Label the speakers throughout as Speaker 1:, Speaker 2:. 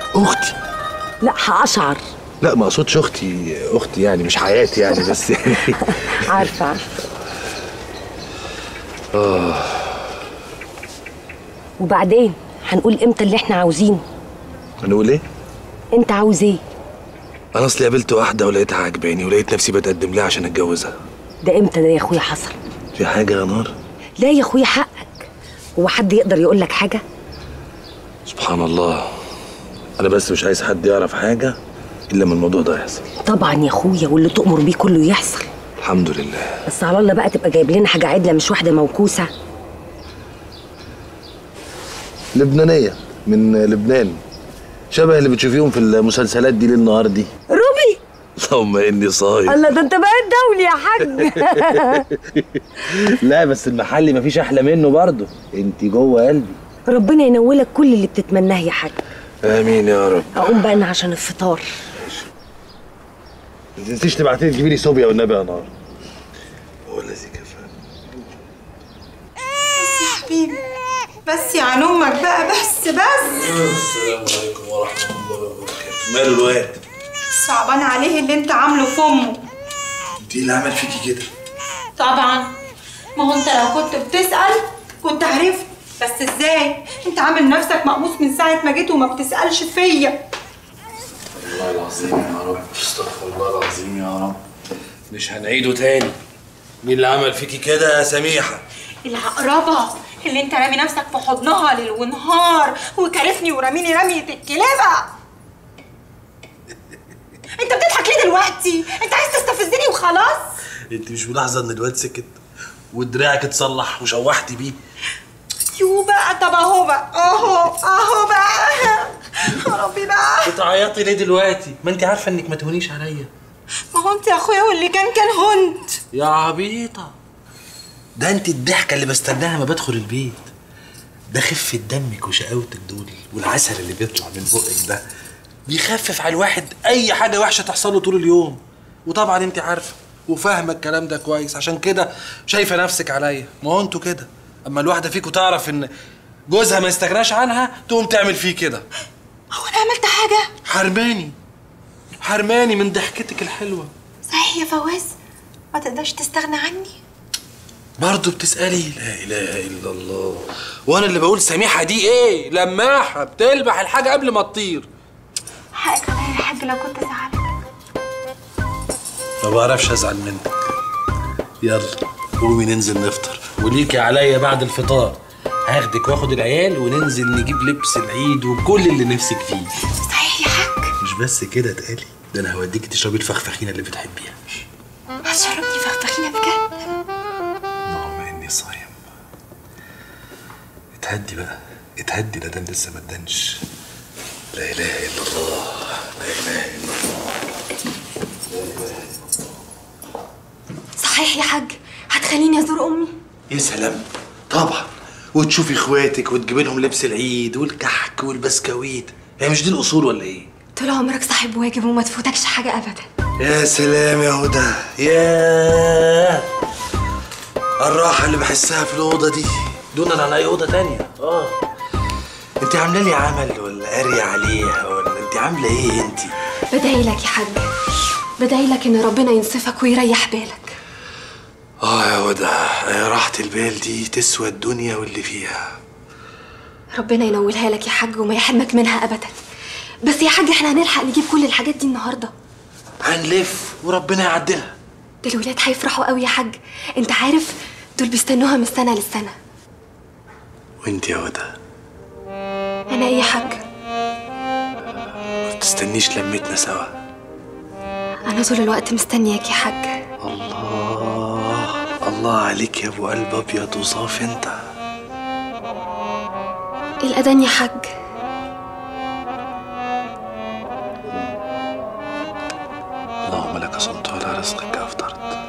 Speaker 1: اختي
Speaker 2: لا هقشعر
Speaker 1: لا ما اقصدش اختي اختي يعني مش حياتي يعني بس يعني
Speaker 2: عارفه عارفه وبعدين هنقول امتى اللي احنا عاوزينه
Speaker 1: هنقول ايه
Speaker 2: انت عاوز ايه
Speaker 1: انا اصلي قابلت واحده ولقيتها عجباني ولقيت نفسي بتقدم لها عشان اتجوزها
Speaker 2: ده امتى ده يا اخويا حصل
Speaker 1: في حاجه يا نار
Speaker 2: لا يا اخويا حقك هو حد يقدر يقول لك حاجه
Speaker 1: سبحان الله انا بس مش عايز حد يعرف حاجه الا لما الموضوع ده يحصل
Speaker 2: طبعا يا اخويا واللي تؤمر بيه كله يحصل
Speaker 1: الحمد لله
Speaker 2: بس على الله بقى تبقى جايب لنا حاجه عدله مش واحده موكوسه
Speaker 1: لبنانيه من لبنان شبه اللي بتشوفيهم في المسلسلات دي ليل نهار دي
Speaker 2: روبي
Speaker 1: اللهم اني صايم
Speaker 2: الله ده انت بقيت دولي يا حاج
Speaker 1: لا بس المحلي مفيش احلى منه برضه انت جوه قلبي
Speaker 2: ربنا ينولك كل اللي بتتمناه يا حاج
Speaker 1: امين يا رب
Speaker 2: اقوم بقى انا عشان الفطار
Speaker 1: ما تنسيش تبعتي لي تجيبي لي صوبيا والنبي يا نار هو الذي كفى
Speaker 3: حبيبي بس يا عن امك بقى بس بس
Speaker 1: السلام عليكم ورحمه الله وبركاته ماله الواد
Speaker 3: صعبان عليه اللي انت عامله في امه
Speaker 1: انت اللي عمل فيكي كده
Speaker 3: طبعا ما هو انت لو كنت بتسأل كنت عرفت بس ازاي انت عامل نفسك مقموص من ساعة ما جيت وما بتسألش فيا
Speaker 1: والله العظيم يا رب استغفر الله العظيم يا رب مش هنعيده تاني مين اللي عمل فيكي كده يا سميحه
Speaker 3: العقربة اللي انت رامي نفسك في حضنها ليل ونهار وكارفني وراميني رمية الكلابة انت بتضحك ليه دلوقتي؟ انت عايز تستفزني وخلاص؟
Speaker 1: انت مش ملاحظه ان الواد سكت ودراعك اتصلح وشوحتي بيه
Speaker 3: يو بقى طب اهو بقى اهو اهو بقى يا ربي بقى
Speaker 1: بتعيطي ليه دلوقتي ما انت عارفه انك ما تهونيش عليا
Speaker 3: ما هو انت يا اخويا واللي كان كان هنت
Speaker 1: يا عبيطه ده انت الضحكه اللي بستناها ما بدخل البيت ده خفة دمك وشقاوتك دول والعسل اللي بيطلع من بقك ده بيخفف على الواحد اي حاجه وحشه تحصل له طول اليوم وطبعا انت عارفه وفاهمه الكلام ده كويس عشان كده شايفه نفسك عليا ما هو انتوا كده اما الواحده فيكم تعرف ان جوزها ما يستغناش عنها تقوم تعمل فيه كده
Speaker 3: هو انا عملت حاجة؟
Speaker 1: حرماني حرماني من ضحكتك الحلوه
Speaker 3: صحيح يا فواز ما تقدرش تستغنى عني
Speaker 1: برضه بتسألي لا إله إلا الله وأنا اللي بقول سميحة دي إيه؟ لماحة بتلبح الحاجة قبل ما تطير
Speaker 3: حقك عليا يا حاج لو كنت زعلتك
Speaker 1: ما بعرفش أزعل منك يلا قومي ننزل نفطر وليكي عليا بعد الفطار هاخدك واخد العيال وننزل نجيب لبس العيد وكل اللي نفسك فيه
Speaker 3: صحيح يا حاج
Speaker 1: مش بس كده اتقالي ده انا هوديكي تشربي الفخفخينه اللي بتحبيها
Speaker 3: هتشربني فخفخينة بجد
Speaker 1: اللهم اني صايم اتهدي بقى اتهدي ده ده لسه ما ادانش لا اله الا الله لا اله الا الله
Speaker 3: صحيح يا حاج هتخليني ازور امي
Speaker 1: يا سلام طبعا وتشوفي اخواتك وتجيبي لهم لبس العيد والكحك والبسكويت هي مش دي الاصول ولا ايه
Speaker 3: طول عمرك صاحب واجب وما تفوتكش حاجة ابدا
Speaker 1: يا سلام يا هدى يا الراحة اللي بحسها في الأوضة دي دونا عن أي أوضة تانية اه أنت عاملة لي عمل ولا قارية عليها ولا أنت عاملة إيه أنت؟
Speaker 3: بدعي لك يا حاج بدعي لك ان ربنا ينصفك ويريح بالك
Speaker 1: آه يا هدى يا راحة البال دي تسوى الدنيا واللي فيها
Speaker 3: ربنا ينولها لك يا حاج وما يحرمك منها ابدا بس يا حاج احنا هنلحق نجيب كل الحاجات دي النهارده
Speaker 1: هنلف وربنا يعدلها
Speaker 3: ده الولاد هيفرحوا قوي يا حاج انت عارف دول بيستنوها من سنه للسنه
Speaker 1: وأنت يا هدى
Speaker 3: انا ايه يا حاج
Speaker 1: ما تستنيش لمتنا سوا
Speaker 3: انا طول الوقت مستنياك يا حاج
Speaker 1: الله الله عليك يا أبو قلب أبيض وصافي أنت
Speaker 3: الاذان يا حاج
Speaker 1: اللهم لك صمت على رزقك أفطرت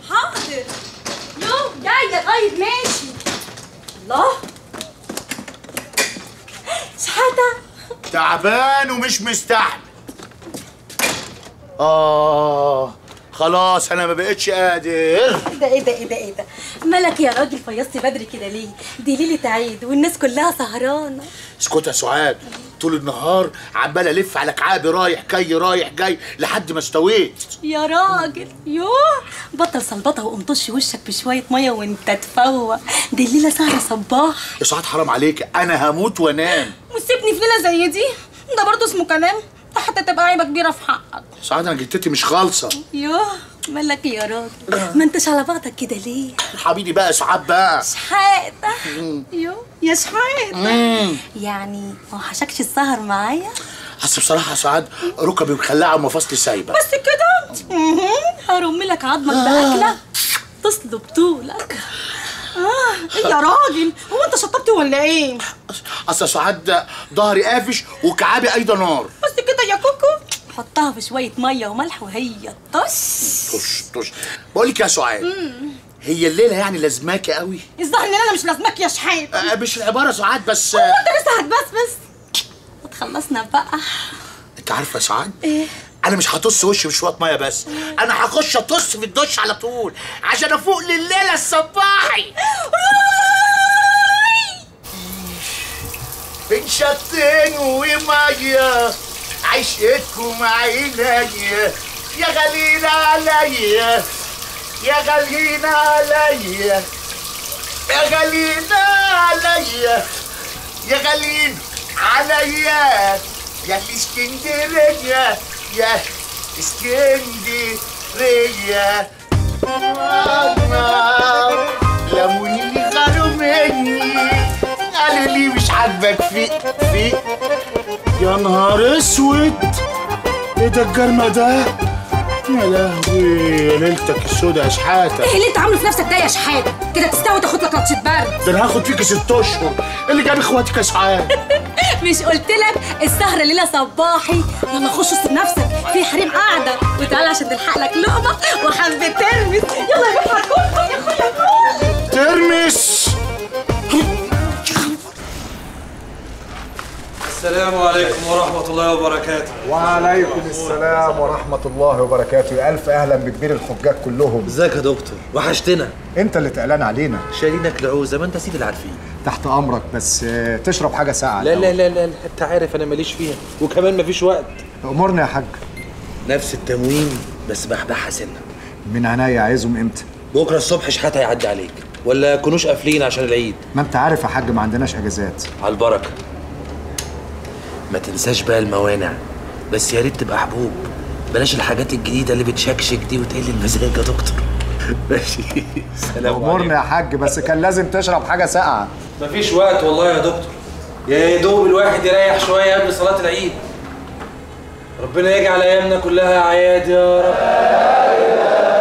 Speaker 3: حاضر يو جايه طيب ماشي الله شحاته
Speaker 4: تعبان ومش مستحمل اه خلاص انا ما بقتش قادر
Speaker 3: ايه ده ايه ده ايه ده ايه ده مالك يا راجل فيصتي بدري كده ليه دي ليله عيد والناس كلها سهرانه
Speaker 4: اسكت يا سعاد طول النهار عمال الف على كعابي رايح جاي رايح جاي لحد ما استويت
Speaker 3: يا راجل يوه بطل صلبطه وقوم طش وشك بشويه ميه وانت تفوق دي الليله سهره صباح
Speaker 4: يا سعاد حرام عليك انا هموت وانام
Speaker 3: وسيبني في ليله زي دي ده برضه اسمه كلام ده حتى تبقى عيبه كبيره في حقك
Speaker 4: سعاد انا جتتي مش خالصه
Speaker 3: يوه مالك يا راجل ما انتش على بعضك كده ليه
Speaker 4: حبيبي بقى سعاد بقى
Speaker 3: شحاته يوه يا شحاته يعني ما وحشكش السهر معايا
Speaker 4: بس بصراحه يا سعاد ركبي مخلعه ومفاصلي سايبه
Speaker 3: بس كده مهم. هرم لك عظمك باكله تصلب طولك اه إيه يا راجل هو انت شطبتي ولا ايه
Speaker 4: اصل يا سعاد ظهري قافش وكعابي ايضا نار
Speaker 3: بس كده يا كوكو حطها في شويه ميه وملح وهي طش
Speaker 4: طش طش بقول لك يا سعاد هي الليله يعني لازماكي قوي
Speaker 3: الظاهر ان انا مش لازمك يا شحات
Speaker 4: آه، مش العباره سعاد بس
Speaker 3: هو انت لسه هتبسبس ما تخلصنا بقى
Speaker 4: انت عارفه يا سعاد
Speaker 3: ايه
Speaker 4: انا مش هطص وشي بشويه ميه بس انا هخش اطص في الدش على طول عشان افوق لليله الصباحي بين شطين وميه عشقتكم عينيا يا غالين عليا يا غالين عليا يا غالين عليا يا غالين عليا يا الاسكندرية يا اسكندرية لموني اللي غاروا مني قالوا لي مش عاجبك في في يا نهار اسود ايه ده الجرمة ده يا لهوي يا ليلتك السودا يا شحاتة
Speaker 3: ايه اللي انت عامله في نفسك ده يا شحاته كده تستوي تاخد لك لطشه برد
Speaker 4: ده انا هاخد فيك ست اشهر اللي جاب اخواتك يا سعاد
Speaker 3: مش قلت لك السهرة ليلة صباحي يلا خش وسط نفسك في حريم قاعدة وتعالى عشان تلحق لك لقمة وحبة ترمس يلا يا بنت هتكون يا اخويا كل
Speaker 4: ترمس
Speaker 5: السلام عليكم ورحمة الله وبركاته
Speaker 6: وعليكم السلام ورحمة الله وبركاته يا ألف أهلا بكبير الحجاج كلهم
Speaker 1: ازيك يا دكتور وحشتنا
Speaker 6: أنت اللي تقلان علينا
Speaker 1: شايلينك العوزه ما انت سيد العارفين
Speaker 6: تحت أمرك بس آه، تشرب حاجة ساقعة
Speaker 1: لا لا
Speaker 6: الأول.
Speaker 1: لا لا انت عارف انا ماليش فيها وكمان مفيش وقت
Speaker 6: أمرني يا حاج
Speaker 1: نفس التموين بس بحبحها سنه
Speaker 6: من عينيا عايزهم إمتى
Speaker 1: بكره الصبح شحاته هيعدي عليك ولا كنوش قافلين عشان العيد
Speaker 6: ما أنت عارف يا حاج ما عندناش أجازات
Speaker 1: على البركه ما تنساش بقى الموانع بس يا ريت تبقى حبوب بلاش الحاجات الجديده اللي بتشكشك دي وتقل المزاج يا دكتور ماشي سلام
Speaker 6: أمرني يا حاج بس كان لازم تشرب حاجة ساقعة
Speaker 5: مفيش وقت والله يا دكتور يا دوب الواحد يريح شوية قبل صلاة العيد ربنا يجعل أيامنا كلها أعياد يا رب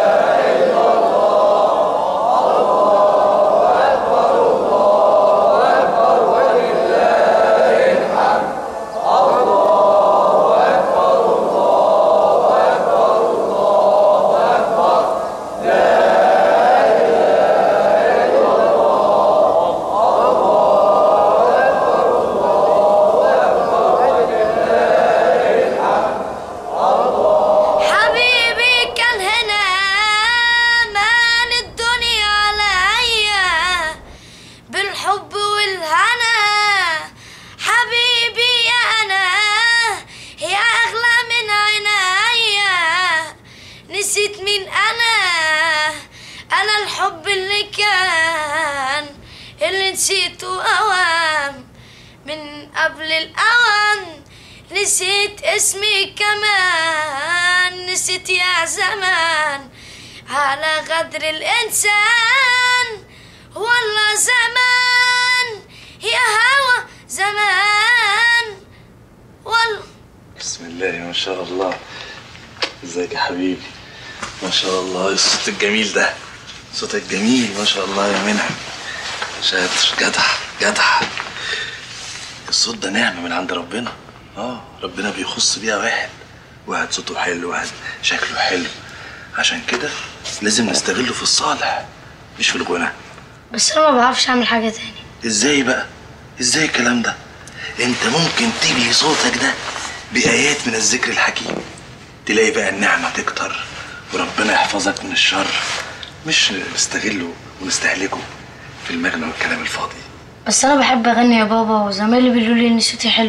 Speaker 7: حبيبي كان هنا مان الدنيا عليا بالحب والهنا حبيبي يا انا يا اغلى من عينيا نسيت مين انا انا الحب اللي كان اللي نسيته اوام من قبل الأوان نسيت اسمي كمان نسيت يا زمان على قدر الإنسان والله زمان يا هوى زمان والله
Speaker 8: بسم الله ما شاء الله ازيك يا حبيبي ما شاء الله الصوت الجميل ده صوتك جميل ما شاء الله يا منعم شاطر جدع جدع الصوت ده نعمة من عند ربنا اه ربنا بيخص بيها واحد واحد صوته حلو واحد شكله حلو عشان كده لازم نستغله في الصالح مش في الغنى
Speaker 7: بس انا ما بعرفش اعمل حاجه تاني
Speaker 8: ازاي بقى ازاي الكلام ده انت ممكن تجلي صوتك ده بايات من الذكر الحكيم تلاقي بقى النعمه تكتر وربنا يحفظك من الشر مش نستغله ونستهلكه في المغنى والكلام الفاضي
Speaker 7: بس انا بحب اغني يا بابا وزمايلي بيقولوا لي ان صوتي حلو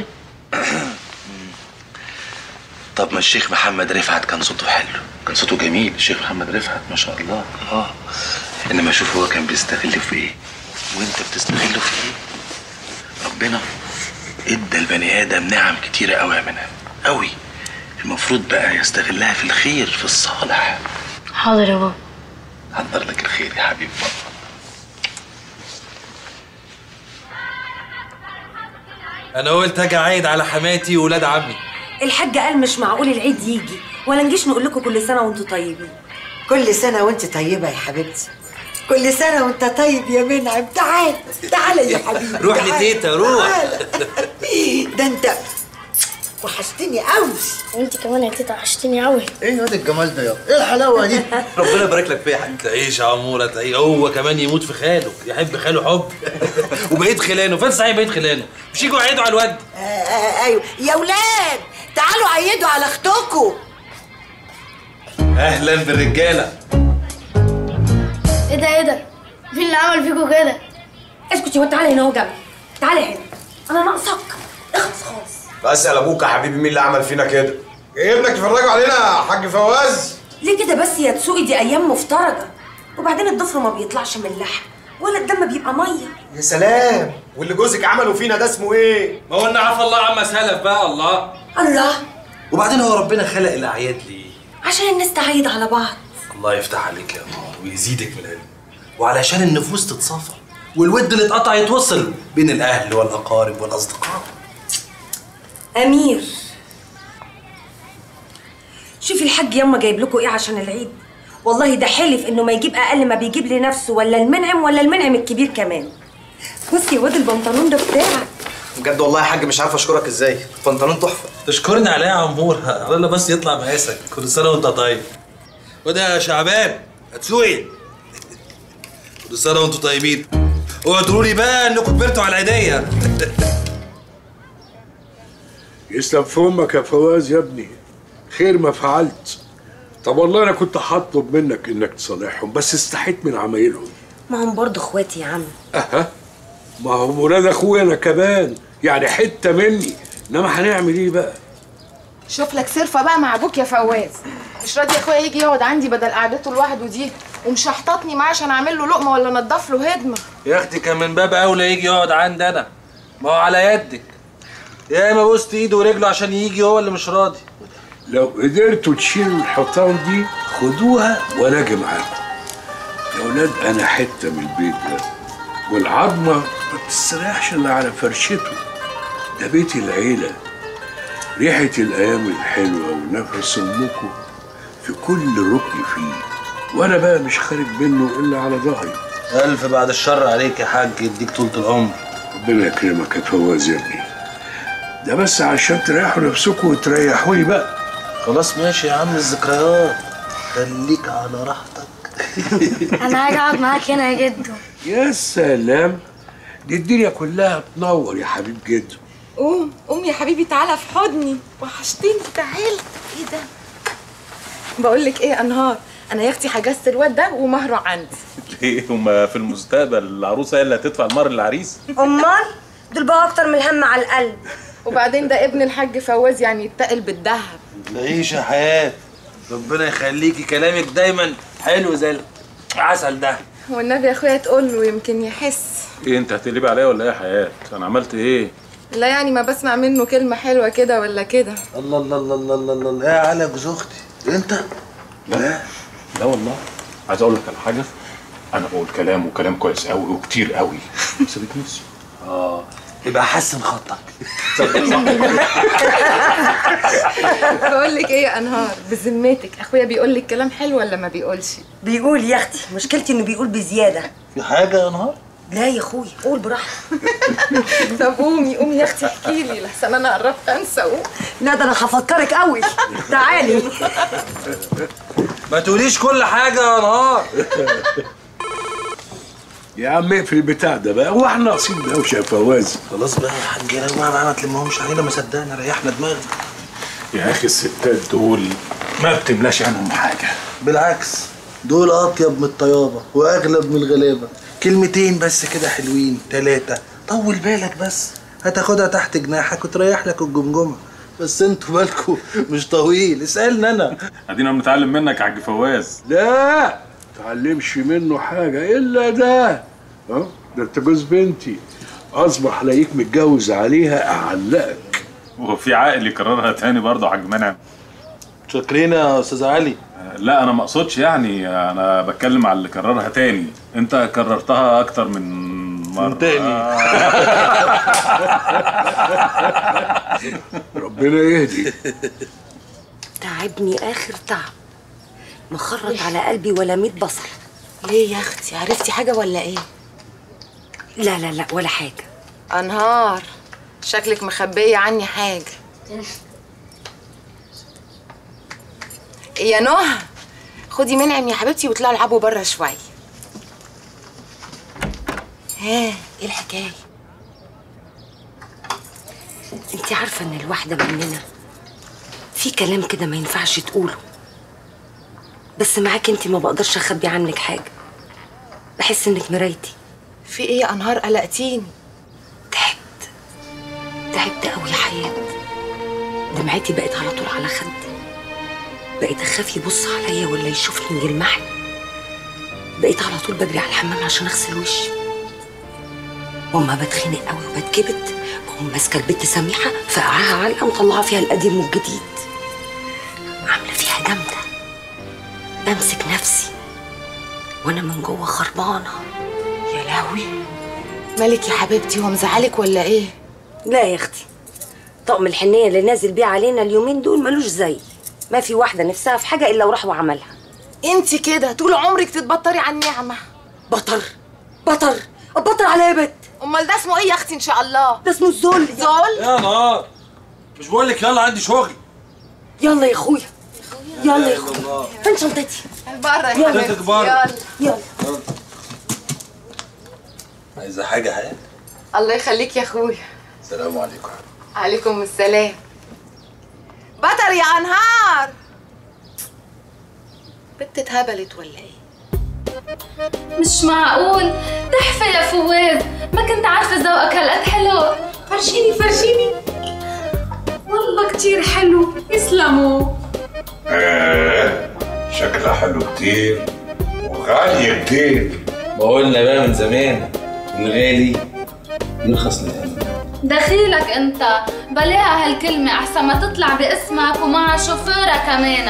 Speaker 8: طب ما الشيخ محمد رفعت كان صوته حلو كان صوته جميل الشيخ محمد رفعت ما شاء الله اه انما شوف هو كان بيستغل في ايه وانت بتستغله في ايه ربنا ادى البني ادم نعم كتيره قوي يا منى قوي المفروض بقى يستغلها في الخير في الصالح
Speaker 7: حاضر يا بابا
Speaker 8: حضر لك الخير يا حبيب بابا
Speaker 5: انا قلت اجي اعيد على حماتي وولاد عمي
Speaker 2: الحاج قال مش معقول العيد يجي ولا نجيش نقول لكم كل سنه وانتم طيبين
Speaker 9: كل سنة وانت طيبة يا حبيبتي كل سنة وانت طيب يا منعم تعال تعال يا حبيبي
Speaker 5: روح
Speaker 9: تعال.
Speaker 5: لتيتا، روح.
Speaker 9: تعال. ده انت وحشتني قوي
Speaker 7: وانت كمان يا تيتا وحشتني قوي
Speaker 4: ايه واد الجمال ده يا ايه الحلاوه دي
Speaker 1: ربنا يبارك لك فيا يا حبيبي
Speaker 5: تعيش يا عموره تعيش هو كمان يموت في خاله يحب خاله حب وبقيت خلانه فين صحيح بقيت خلانه مش يجوا يعيدوا على الواد
Speaker 9: آه آه ايوه يا ولاد تعالوا عيدوا على اختكم
Speaker 5: اهلا بالرجاله
Speaker 7: ايه ده ايه ده مين اللي عمل فيكوا كده
Speaker 2: اسكتي وانت تعالى هنا اهو جنبي تعالى هنا انا ناقصك اخلص خالص
Speaker 6: بسأل ابوك يا حبيبي مين اللي عمل فينا كده ايه ابنك يفرجوا علينا يا حاج فواز
Speaker 2: ليه كده بس يا تسوقي دي ايام مفترجه وبعدين الضفر ما بيطلعش من اللحم ولا الدم بيبقى ميه
Speaker 6: يا سلام واللي جوزك عمله فينا ده اسمه ايه
Speaker 5: ما قلنا عفى الله عما سلف بقى الله
Speaker 2: الله
Speaker 1: وبعدين هو ربنا خلق الاعياد ليه
Speaker 2: عشان الناس تعيد على بعض
Speaker 1: الله يفتح عليك يا نور ويزيدك من العلم وعلشان النفوس تتصافى والود اللي اتقطع يتوصل بين الاهل والاقارب والاصدقاء
Speaker 2: امير شوفي الحاج ياما جايب لكم ايه عشان العيد والله ده حلف انه ما يجيب اقل ما بيجيب لنفسه ولا المنعم ولا المنعم الكبير كمان بصي يا واد البنطلون ده بتاعك
Speaker 6: بجد والله يا حاج مش عارف اشكرك ازاي البنطلون تحفه
Speaker 5: تشكرني عليها يا عمور الله بس يطلع مقاسك كل سنه وانت طيب وده يا شعبان هتسوقي كل سنه وانتم طيبين اوعوا تقولوا لي بقى انكم كبرتوا على العيديه
Speaker 10: يسلم في امك يا فواز يا ابني خير ما فعلت طب والله انا كنت هطلب منك انك تصالحهم بس استحيت من عمايلهم
Speaker 2: ما هم برضه اخواتي يا عم
Speaker 10: اها ما هو ولاد اخويا انا كمان يعني حته مني انما هنعمل ايه بقى
Speaker 11: شوف لك صرفة بقى مع ابوك يا فواز مش راضي اخويا يجي يقعد عندي بدل قعدته لوحده دي ومشحططني معاه عشان اعمل له لقمه ولا انضف له هدمه
Speaker 5: يا اختي كان من باب اولى يجي يقعد عندي انا ما هو على يدك يا اما بوست ايده ورجله عشان يجي هو اللي مش راضي
Speaker 10: لو قدرتوا تشيلوا الحيطان دي خدوها وانا اجي معاكم يا ولاد انا حته من البيت ده والعظمه ما بتستريحش الا على فرشته ده بيت العيله ريحه الايام الحلوه ونفس امكم في كل ركن فيه وانا بقى مش خارج منه الا على ظهري
Speaker 5: الف بعد الشر عليك يا حاج يديك طولة العمر
Speaker 10: ربنا يكرمك يا فواز يا ابني ده بس عشان تريحوا نفسكم وتريحوني بقى
Speaker 5: خلاص ماشي يا عم الذكريات خليك على راحتك
Speaker 7: انا هاجي اقعد معاك هنا يا جدو
Speaker 10: يا سلام دي الدنيا كلها تنور يا حبيب جدو
Speaker 11: قوم قوم يا حبيبي تعالى في حضني وحشتني تعال ايه ده بقول لك ايه يا انهار انا يا اختي حجزت الواد ده ومهره عندي
Speaker 12: ليه هما في المستقبل العروسه هي اللي هتدفع المهر للعريس
Speaker 2: امال دول بقى اكتر من الهم على القلب
Speaker 11: وبعدين ده ابن الحاج فواز يعني يتقل بالذهب
Speaker 5: تعيش يا حياة ربنا يخليكي كلامك دايما حلو زي العسل ده
Speaker 11: والنبي يا اخويا تقول له يمكن يحس
Speaker 12: ايه انت هتقلبي عليا ولا ايه يا حياه انا عملت ايه
Speaker 11: لا يعني ما بسمع منه كلمه حلوه كده ولا كده
Speaker 5: الله الله الله الله الله الله يا على جوز اختي انت
Speaker 12: لا لا والله عايز اقول لك على حاجه انا بقول كلام وكلام كويس قوي وكتير قوي بس بتنسي
Speaker 5: اه يبقى حسن خطك
Speaker 11: بقول لك ايه يا انهار بذمتك اخويا بيقول لك كلام حلو ولا ما بيقولش
Speaker 2: بيقول يا اختي مشكلتي انه بيقول بزياده
Speaker 5: في حاجه يا نهار
Speaker 2: لا يا اخويا قول براحتك
Speaker 11: طب قومي قومي يا اختي احكي لي لحسن انا قربت انسى قوم
Speaker 2: لا ده انا هفكرك قوي تعالي
Speaker 5: ما تقوليش كل حاجه يا نهار
Speaker 10: يا عم اقفل البتاع ده بقى هو احنا ناقصين دوشه يا فواز
Speaker 5: خلاص بقى يا حاج يا جماعه بقى ما تلمهمش علينا ما صدقنا ريحنا دماغنا
Speaker 12: يا اخي الستات دول ما بتملاش عنهم حاجه
Speaker 5: بالعكس دول اطيب من الطيابه واغلب من الغلابه كلمتين بس كده حلوين ثلاثه طول بالك بس هتاخدها تحت جناحك وتريح لك الجمجمه بس انتوا بالكوا مش طويل اسالني انا
Speaker 12: ادينا بنتعلم منك يا حاج فواز
Speaker 10: لا تعلمش منه حاجه الا ده اه ده انت جوز بنتي اصبح الاقيك متجوز عليها اعلقك
Speaker 12: وفي عقل يكررها تاني برضه يا حاج منعم
Speaker 5: شاكرين يا استاذ علي
Speaker 12: لا انا ما اقصدش يعني انا بتكلم على اللي كررها تاني انت كررتها اكتر من مره
Speaker 5: تاني.
Speaker 10: ربنا يهدي
Speaker 2: تعبني اخر تعب مخرط على قلبي ولا ميت بصل
Speaker 11: ليه يا اختي عرفتي حاجه ولا ايه
Speaker 2: لا لا لا ولا حاجه
Speaker 11: انهار شكلك مخبيه عني حاجه يا نهى خدي منعم يا حبيبتي وطلعوا العبوا بره شويه ها ايه الحكايه
Speaker 2: انت عارفه ان الواحده مننا في كلام كده ما ينفعش تقوله بس معاك انت ما بقدرش اخبي عنك حاجه بحس انك مرايتي
Speaker 11: في ايه يا انهار قلقتيني
Speaker 2: تعبت قوي يا حياه دمعتي بقت على طول على خدي بقيت اخاف يبص عليا ولا يشوفني يلمحني بقيت على طول بجري على الحمام عشان اغسل وشي واما بتخنق قوي وبتكبت بقوم ماسكه البت سميحه فقعها علقه مطلعه فيها القديم والجديد عامله فيها جامده بمسك نفسي وانا من جوه خربانه
Speaker 11: يا لهوي مالك يا حبيبتي هو مزعلك ولا ايه
Speaker 2: لا يا اختي طقم الحنيه اللي نازل بيه علينا اليومين دول ملوش زي ما في واحده نفسها في حاجه الا وراح وعملها
Speaker 11: انت كده طول عمرك تتبطري على النعمه
Speaker 2: بطر بطر بطر على يا بت
Speaker 11: امال ده اسمه ايه يا اختي ان شاء الله
Speaker 2: ده اسمه الذل
Speaker 11: ذل
Speaker 5: يا نهار مش بقول لك يلا عندي شغل
Speaker 2: يلا يا اخويا يلا يا اخويا فين شنطتي
Speaker 11: بره
Speaker 2: يلا.
Speaker 11: يا
Speaker 5: شنطتك بره.
Speaker 11: يلا
Speaker 2: يلا
Speaker 5: عايزه حاجه حياه
Speaker 11: الله يخليك يا اخويا
Speaker 5: السلام عليكم
Speaker 11: عليكم السلام بطر يا انهار بنت اتهبلت ولا ايه
Speaker 3: مش معقول تحفة يا فواز ما كنت عارفة ذوقك هالقد حلو فرشيني فرشيني والله كتير حلو يسلموا
Speaker 10: آه شكلها حلو كتير وغالية كتير
Speaker 5: ما قلنا بقى من زمان الغالي يرخص للأمن
Speaker 3: دخيلك انت بلاها هالكلمة احسن ما تطلع باسمك ومع شوفيرها كمان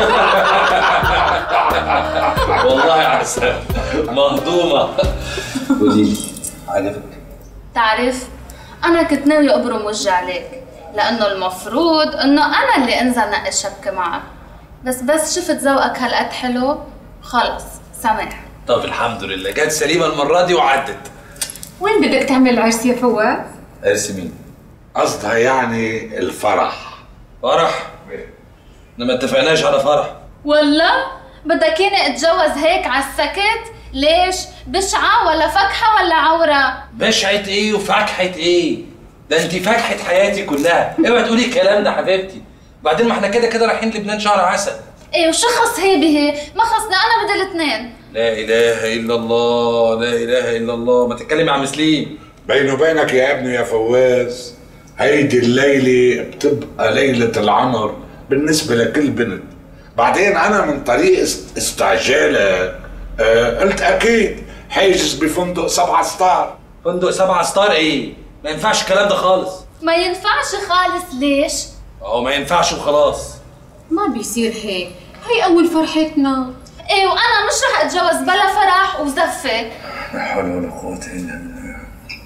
Speaker 5: والله عسل مهضومه قولي لي عجبك
Speaker 3: تعرف انا كنت ناوية ابرم وجهي عليك لانه المفروض انه انا اللي انزل نقي الشبكة معك بس بس شفت ذوقك هالقد حلو خلص سامح
Speaker 5: طب الحمد لله جت سليمه المره دي وعدت
Speaker 3: وين بدك تعمل العرس يا فواز؟
Speaker 5: ارسي مين
Speaker 10: قصدها يعني الفرح
Speaker 5: فرح احنا ما اتفقناش على فرح
Speaker 3: ولا بدك ياني اتجوز هيك على السكت؟ ليش؟ بشعة ولا فكحة ولا عورة؟
Speaker 5: بشعة ايه وفكحة ايه ده انت فكحة حياتي كلها اوعي تقولي الكلام ده حبيبتي بعدين ما احنا كده كده رايحين لبنان شهر عسل
Speaker 3: ايه وشو خص هي بهي؟ ما خصنا انا بدي الاثنين
Speaker 5: لا اله الا الله لا اله الا الله ما تتكلمي عن مسلم
Speaker 10: بيني وبينك يا ابني يا فواز هيدي الليلة بتبقى ليلة العمر بالنسبة لكل بنت بعدين أنا من طريق است- استعجالك آه قلت أكيد حاجز بفندق سبعة ستار
Speaker 5: فندق سبعة ستار ايه ما ينفعش الكلام ده خالص
Speaker 3: ما ينفعش خالص ليش؟
Speaker 5: اهو ما ينفعش وخلاص
Speaker 3: ما بيصير هيك هي أول فرحتنا ايه وأنا مش رح أتجوز بلا فرح وزفة
Speaker 10: لا حول ولا قوة إلا بالله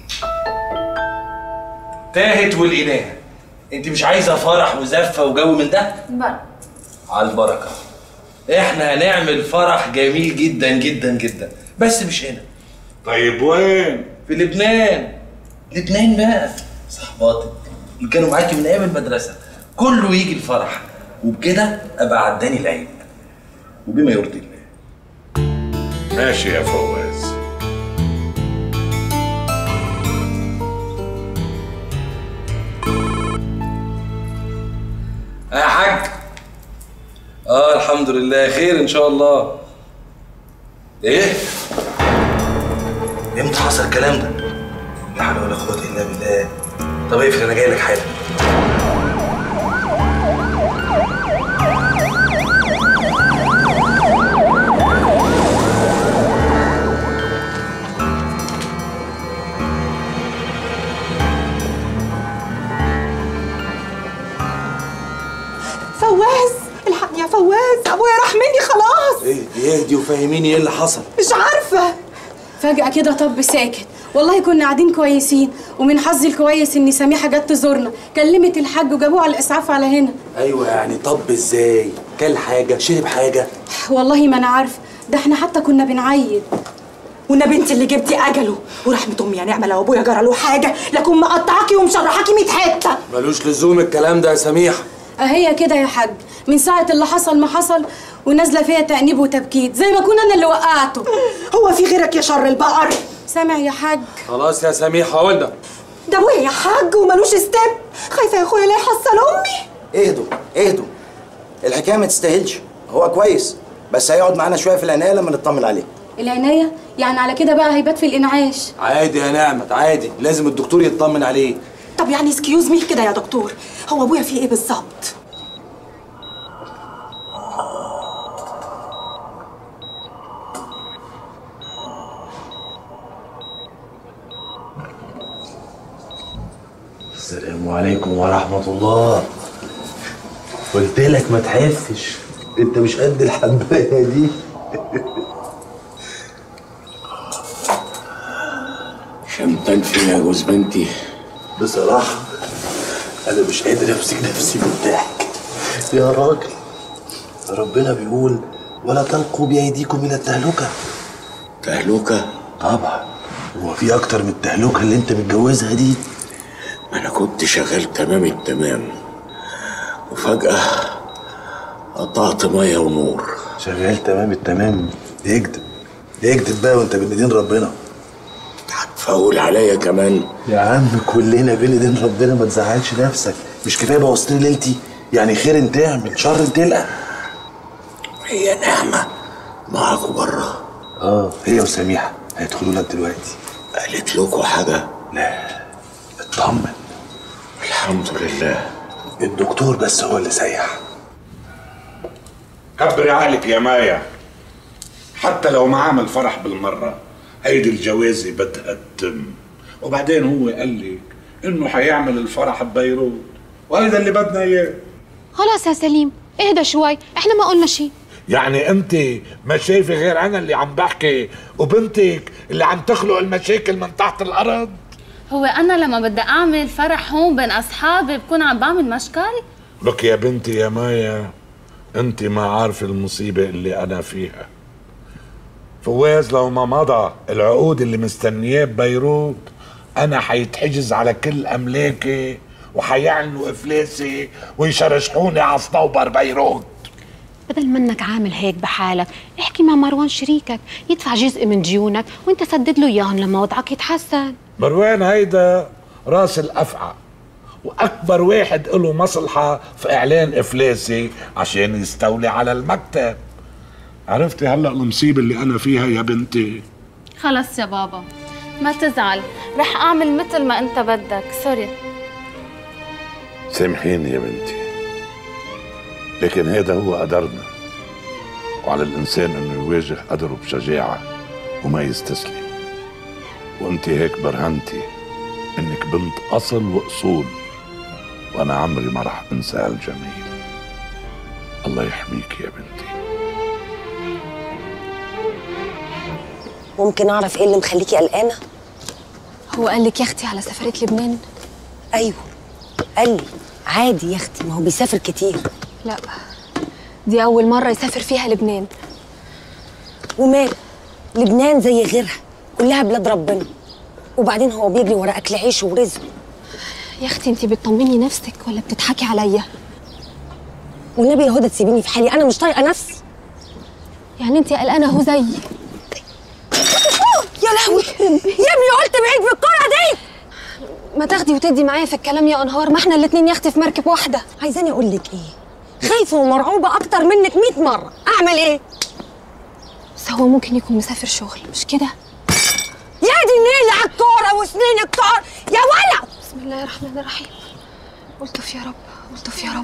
Speaker 5: تاهت والاله انت مش عايزه فرح وزفه وجو من ده
Speaker 3: بلا
Speaker 5: على البركه احنا هنعمل فرح جميل جدا جدا جدا بس مش هنا
Speaker 10: طيب وين
Speaker 5: في لبنان لبنان بقى صحباتك اللي كانوا معاكي من ايام المدرسه كله يجي الفرح وبكده ابقى عداني العيب وبما يرضي الله
Speaker 10: ماشي يا فواز
Speaker 5: يا حاج اه الحمد لله خير ان شاء الله ايه امتى حصل الكلام ده لا حول ولا قوه الا بالله طب اقفل انا جاي لك حالا
Speaker 11: فواز الحقني يا فواز ابويا راح مني خلاص
Speaker 1: اهدي اهدي وفهميني ايه اللي حصل
Speaker 11: مش عارفه
Speaker 13: فجأة كده طب ساكت والله كنا قاعدين كويسين ومن حظي الكويس ان سميحة جت تزورنا كلمت الحاج وجابوه على الاسعاف على هنا
Speaker 1: ايوه يعني طب ازاي كل حاجه شرب حاجه
Speaker 13: والله ما انا عارفه ده احنا حتى كنا بنعيد
Speaker 11: والنبي انت اللي جبتي اجله ورحمه امي يا نعمه لو ابويا جرى له حاجه لكن مقطعاكي ومشرحاكي 100 حته
Speaker 1: ملوش لزوم الكلام ده يا سميحه
Speaker 13: اهي كده يا حاج من ساعة اللي حصل ما حصل ونازلة فيها تأنيب وتبكيت زي ما كون انا اللي وقعته
Speaker 11: هو في غيرك يا شر البقر
Speaker 13: سامع يا حاج
Speaker 1: خلاص يا سميحه قلنا
Speaker 11: ده ابويا يا حاج وملوش استب خايفه يا اخويا لا يحصل امي
Speaker 14: اهدوا اهدوا الحكايه ما تستاهلش هو كويس بس هيقعد معانا شويه في العنايه لما نطمن عليه
Speaker 13: العناية يعني على كده بقى هيبات في الانعاش
Speaker 1: عادي يا نعمت عادي لازم الدكتور يطمن عليه
Speaker 11: طب يعني سكيوز مي كده يا دكتور هو ابويا فيه ايه بالظبط
Speaker 1: السلام عليكم ورحمه الله قلت لك ما تحفش انت مش قد الحبايه دي
Speaker 10: شمتان فين يا جوز بنتي
Speaker 1: بصراحه انا مش قادر امسك نفسي من الضحك يا راجل ربنا بيقول ولا تلقوا بايديكم الى التهلكه
Speaker 10: تهلكه
Speaker 1: طبعا هو في اكتر من التهلكه اللي انت متجوزها دي
Speaker 10: انا كنت شغال تمام التمام وفجأة قطعت مية ونور
Speaker 1: شغال تمام التمام يكذب يكذب بقى وانت بين ايدين ربنا
Speaker 10: هتفول عليا كمان
Speaker 1: يا عم كلنا بين ايدين ربنا ما تزعلش نفسك مش كفايه بوظت لي ليلتي يعني خير تعمل شر تلقى
Speaker 10: هي نعمة معاكوا بره
Speaker 1: اه هي وسميحه هيدخلوا لك دلوقتي
Speaker 10: قالت لكم حاجة
Speaker 1: لا اطمن
Speaker 10: الحمد لله
Speaker 1: الدكتور بس هو اللي سيح
Speaker 10: كبري عقلك يا مايا
Speaker 15: حتى لو ما عمل فرح بالمرة هيدي الجوازة بدها تتم وبعدين هو قال لك انه حيعمل الفرح ببيروت وهيدا اللي بدنا اياه
Speaker 16: خلاص يا سليم اهدى شوي احنا ما قلنا شيء
Speaker 15: يعني انت ما شايفه غير انا اللي عم بحكي وبنتك اللي عم تخلق المشاكل من تحت الارض
Speaker 3: هو انا لما بدي اعمل فرح هون بين اصحابي بكون عم بعمل مشكل
Speaker 15: لك يا بنتي يا مايا انت ما عارفه المصيبه اللي انا فيها فواز لو ما مضى العقود اللي مستنياه ببيروت انا حيتحجز على كل املاكي وحيعلنوا افلاسي ويشرشحوني على صنوبر بيروت
Speaker 16: بدل منك عامل هيك بحالك احكي مع مروان شريكك يدفع جزء من ديونك وانت سدد له اياهم لما وضعك يتحسن
Speaker 15: مروان هيدا راس الافعى واكبر واحد له مصلحه في اعلان افلاسي عشان يستولي على المكتب عرفتي هلا المصيبه اللي انا فيها يا بنتي
Speaker 3: خلص يا بابا ما تزعل رح اعمل مثل ما انت بدك سوري
Speaker 10: سامحيني يا بنتي لكن هذا هو قدرنا وعلى الإنسان إنه يواجه قدره بشجاعة وما يستسلم وأنت هيك برهنتي إنك بنت أصل وأصول وأنا عمري ما رح أنسى هالجميل الله يحميك يا بنتي
Speaker 2: ممكن اعرف ايه اللي مخليكي قلقانه
Speaker 16: هو قال لك يا اختي على سفريه لبنان
Speaker 2: ايوه قال لي عادي يا اختي ما هو بيسافر كتير
Speaker 16: لا دي اول مره يسافر فيها لبنان
Speaker 2: ومال لبنان زي غيرها كلها بلاد ربنا وبعدين هو بيجري ورا اكل عيشه ورزقه
Speaker 16: يا اختي انت بتطمني نفسك ولا بتضحكي عليا
Speaker 2: والنبي يا هدى تسيبيني في حالي انا مش طايقه نفسي
Speaker 16: يعني انت قلقانه اهو زيي
Speaker 17: يا لهوي يا ابني قلت بعيد بالكرة دي
Speaker 16: ما تاخدي وتدي معايا في الكلام يا انهار ما احنا الاتنين يا اختي في مركب واحده
Speaker 17: عايزاني اقول لك ايه خايفه ومرعوبه اكتر منك 100 مره اعمل ايه
Speaker 16: بس هو ممكن يكون مسافر شغل مش كده
Speaker 17: يا دي النيل على الكوره وسنين الكوره يا ولد
Speaker 16: بسم الله الرحمن الرحيم الطف يا رب الطف يا رب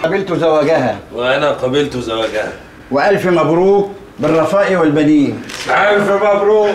Speaker 14: قبلت زواجها
Speaker 5: وانا قبلت زواجها
Speaker 14: والف مبروك بالرفاء والبنين
Speaker 15: الف مبروك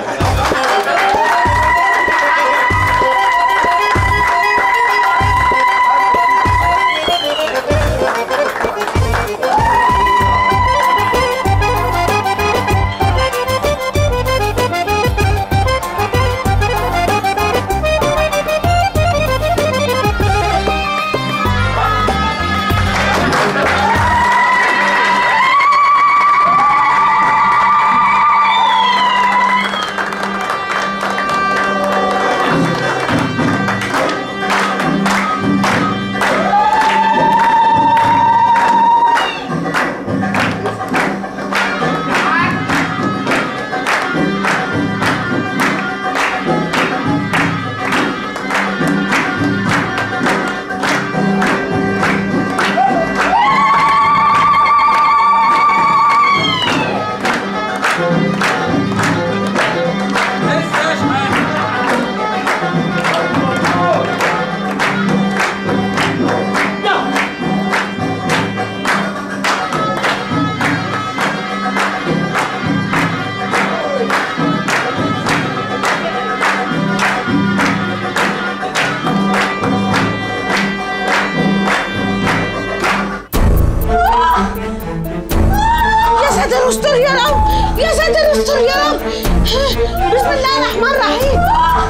Speaker 17: يا ساتر استر يا رب يا ساتر استر يا رب بسم الله الرحمن الرحيم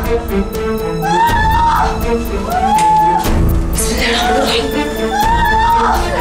Speaker 17: بسم الله الرحمن الرحيم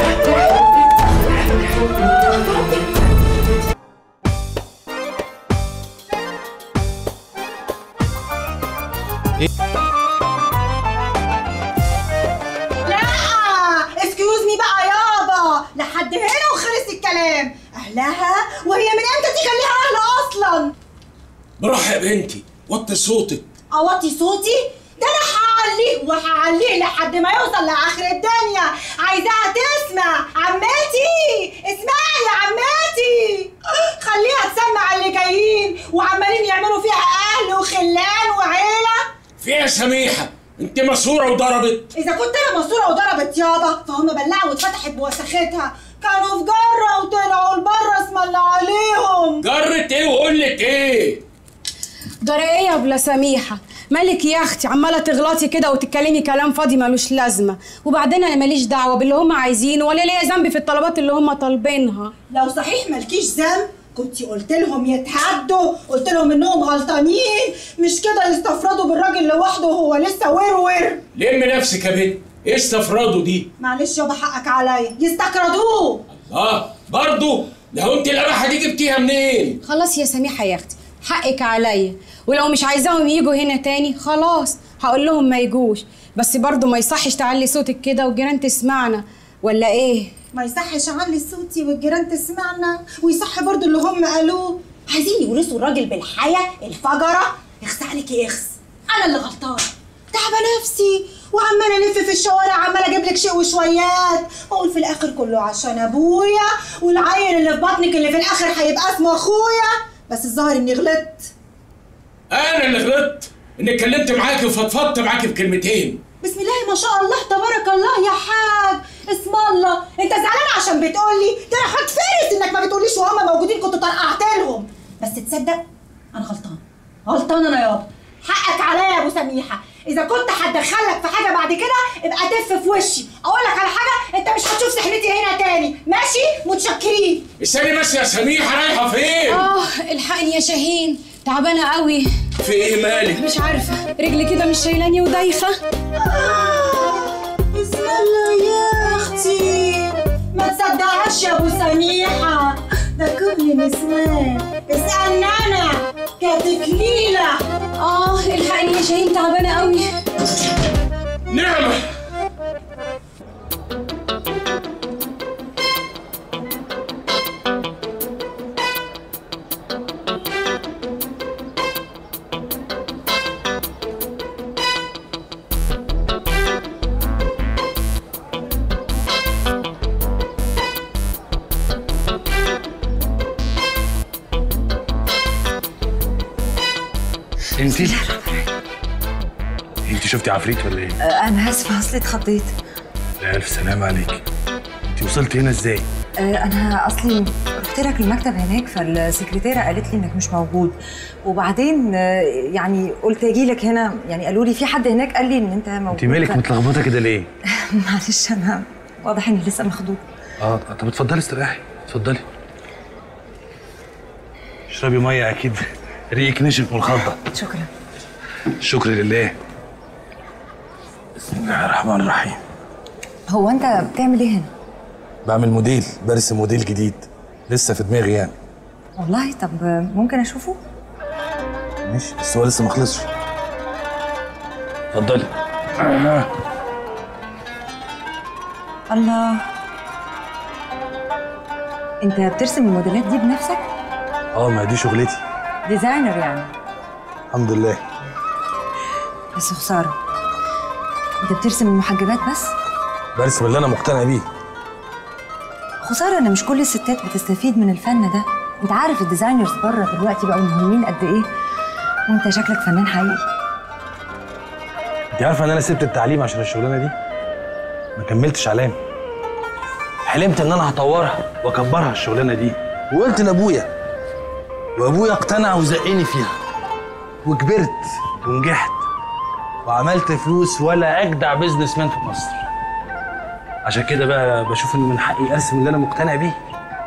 Speaker 18: لا اسكيوز مي بقى يابا لحد هنا وخلص الكلام اهلها وهي من امتى دي كان ليها اهل اصلا
Speaker 10: براحة يا بنتي وطي صوتك
Speaker 18: اوطي صوتي ده انا هعليه وهعليه لحد ما يوصل لاخر الدنيا عايزاها تسمع عماتي اسمعي يا عماتي خليها تسمع اللي جايين وعمالين يعملوا فيها اهل وخلان وعيله
Speaker 10: فيها سميحة انت مسورة وضربت
Speaker 18: اذا كنت انا مسطوره وضربت يابا فهم بلعوا واتفتحت بوسختها كانوا في جره وطلعوا لبره اسم الله عليهم
Speaker 10: جرت ايه وقلت ايه
Speaker 13: جرى ايه يا بلا سميحه مالك يا اختي عماله تغلطي كده وتتكلمي كلام فاضي ملوش لازمه وبعدين انا ماليش دعوه باللي هم عايزينه ولا ليا ذنب في الطلبات اللي هم طالبينها
Speaker 18: لو صحيح مالكيش ذنب كنت قلت لهم يتهدوا قلت لهم انهم غلطانين مش كده يستفردوا بالراجل لوحده وهو لسه ورور
Speaker 10: لم نفسك يا بنت ايه استفراده دي
Speaker 18: معلش يابا حقك عليا يستكردوه
Speaker 10: اه برضو لو انت القبحة دي جبتيها منين
Speaker 13: خلاص يا سميحه يا اختي حقك عليا ولو مش عايزاهم يجوا هنا تاني خلاص هقول لهم ما يجوش بس برضو ما يصحش تعلي صوتك كده والجيران تسمعنا ولا ايه
Speaker 18: ما يصحش اعلي صوتي والجيران تسمعنا ويصح برضو اللي هم قالوه عايزين يورثوا الراجل بالحياه الفجره اخس عليكي اخس انا اللي غلطانه تعبه نفسي وعماله الف في الشوارع عماله اجيب لك شيء وشويات واقول في الاخر كله عشان ابويا والعيل اللي في بطنك اللي في الاخر هيبقى اسمه اخويا بس الظاهر اني غلطت
Speaker 10: انا اللي غلطت اني اتكلمت معاكي وفضفضت معاكي بكلمتين
Speaker 18: بسم الله ما شاء الله تبارك الله يا حاج اسم الله انت زعلان عشان بتقولي ده انا هتفرس انك ما بتقوليش وهم موجودين كنت طرقعت لهم بس تصدق انا غلطان غلطان انا يابا حقك عليا يا ابو سميحه اذا كنت هتدخلك في حاجه بعد كده ابقى تف في وشي اقول لك على حاجه انت مش هتشوف سحنتي هنا تاني ماشي متشكرين
Speaker 10: استني بس يا سميحة رايحة فين
Speaker 13: اه الحقني يا شاهين تعبانه قوي
Speaker 10: في ايه مالك
Speaker 13: مش عارفه رجلي كده مش شايلاني ودايخه
Speaker 18: بسم الله يا اختي ما تصدقهاش يا ابو سميحه ده كل نسوان اسالني انا كتكليله
Speaker 13: اه الحقني يا شاهين تعبانه قوي
Speaker 10: نعمة
Speaker 19: انت انت شفتي عفريت ولا ايه؟
Speaker 9: انا اسفه اصلي اتخضيت
Speaker 19: لا الف سلام عليك
Speaker 1: انت وصلتي هنا ازاي
Speaker 20: آه، انا اصلي رحت لك المكتب هناك فالسكرتيره قالت لي انك مش موجود وبعدين آه، يعني قلت اجي لك هنا يعني قالوا لي في حد هناك قال لي ان انت موجود
Speaker 1: انت مالك
Speaker 20: ف-
Speaker 1: متلخبطه كده ليه
Speaker 20: معلش انا واضح اني لسه مخضوض
Speaker 1: اه طب اتفضلي استريحي اتفضلي اشربي ميه اكيد ريقك نشف من الخضه
Speaker 20: شكرا
Speaker 1: شكر لله بسم الله الرحمن الرحيم
Speaker 20: هو انت بتعمل ايه هنا
Speaker 1: بعمل موديل برسم موديل جديد لسه في دماغي يعني
Speaker 20: والله طب آه، ممكن اشوفه
Speaker 1: ماشي بس هو لسه ما خلصش اتفضلي آه.
Speaker 20: الله انت بترسم الموديلات دي بنفسك
Speaker 1: اه ما دي شغلتي
Speaker 20: ديزاينر يعني
Speaker 1: الحمد لله
Speaker 20: بس خساره انت بترسم المحجبات بس
Speaker 1: برسم اللي انا مقتنع بيه
Speaker 20: خساره ان مش كل الستات بتستفيد من الفن ده انت عارف الديزاينرز بره دلوقتي بقوا مهمين قد ايه وانت شكلك فنان حقيقي
Speaker 1: انت عارفه ان انا سبت التعليم عشان الشغلانه دي ما كملتش علام حلمت ان انا هطورها واكبرها الشغلانه دي وقلت لابويا وابويا اقتنع وزقني فيها وكبرت ونجحت وعملت فلوس ولا اجدع بيزنس مان في مصر عشان كده بقى بشوف ان من حقي ارسم اللي انا مقتنع بيه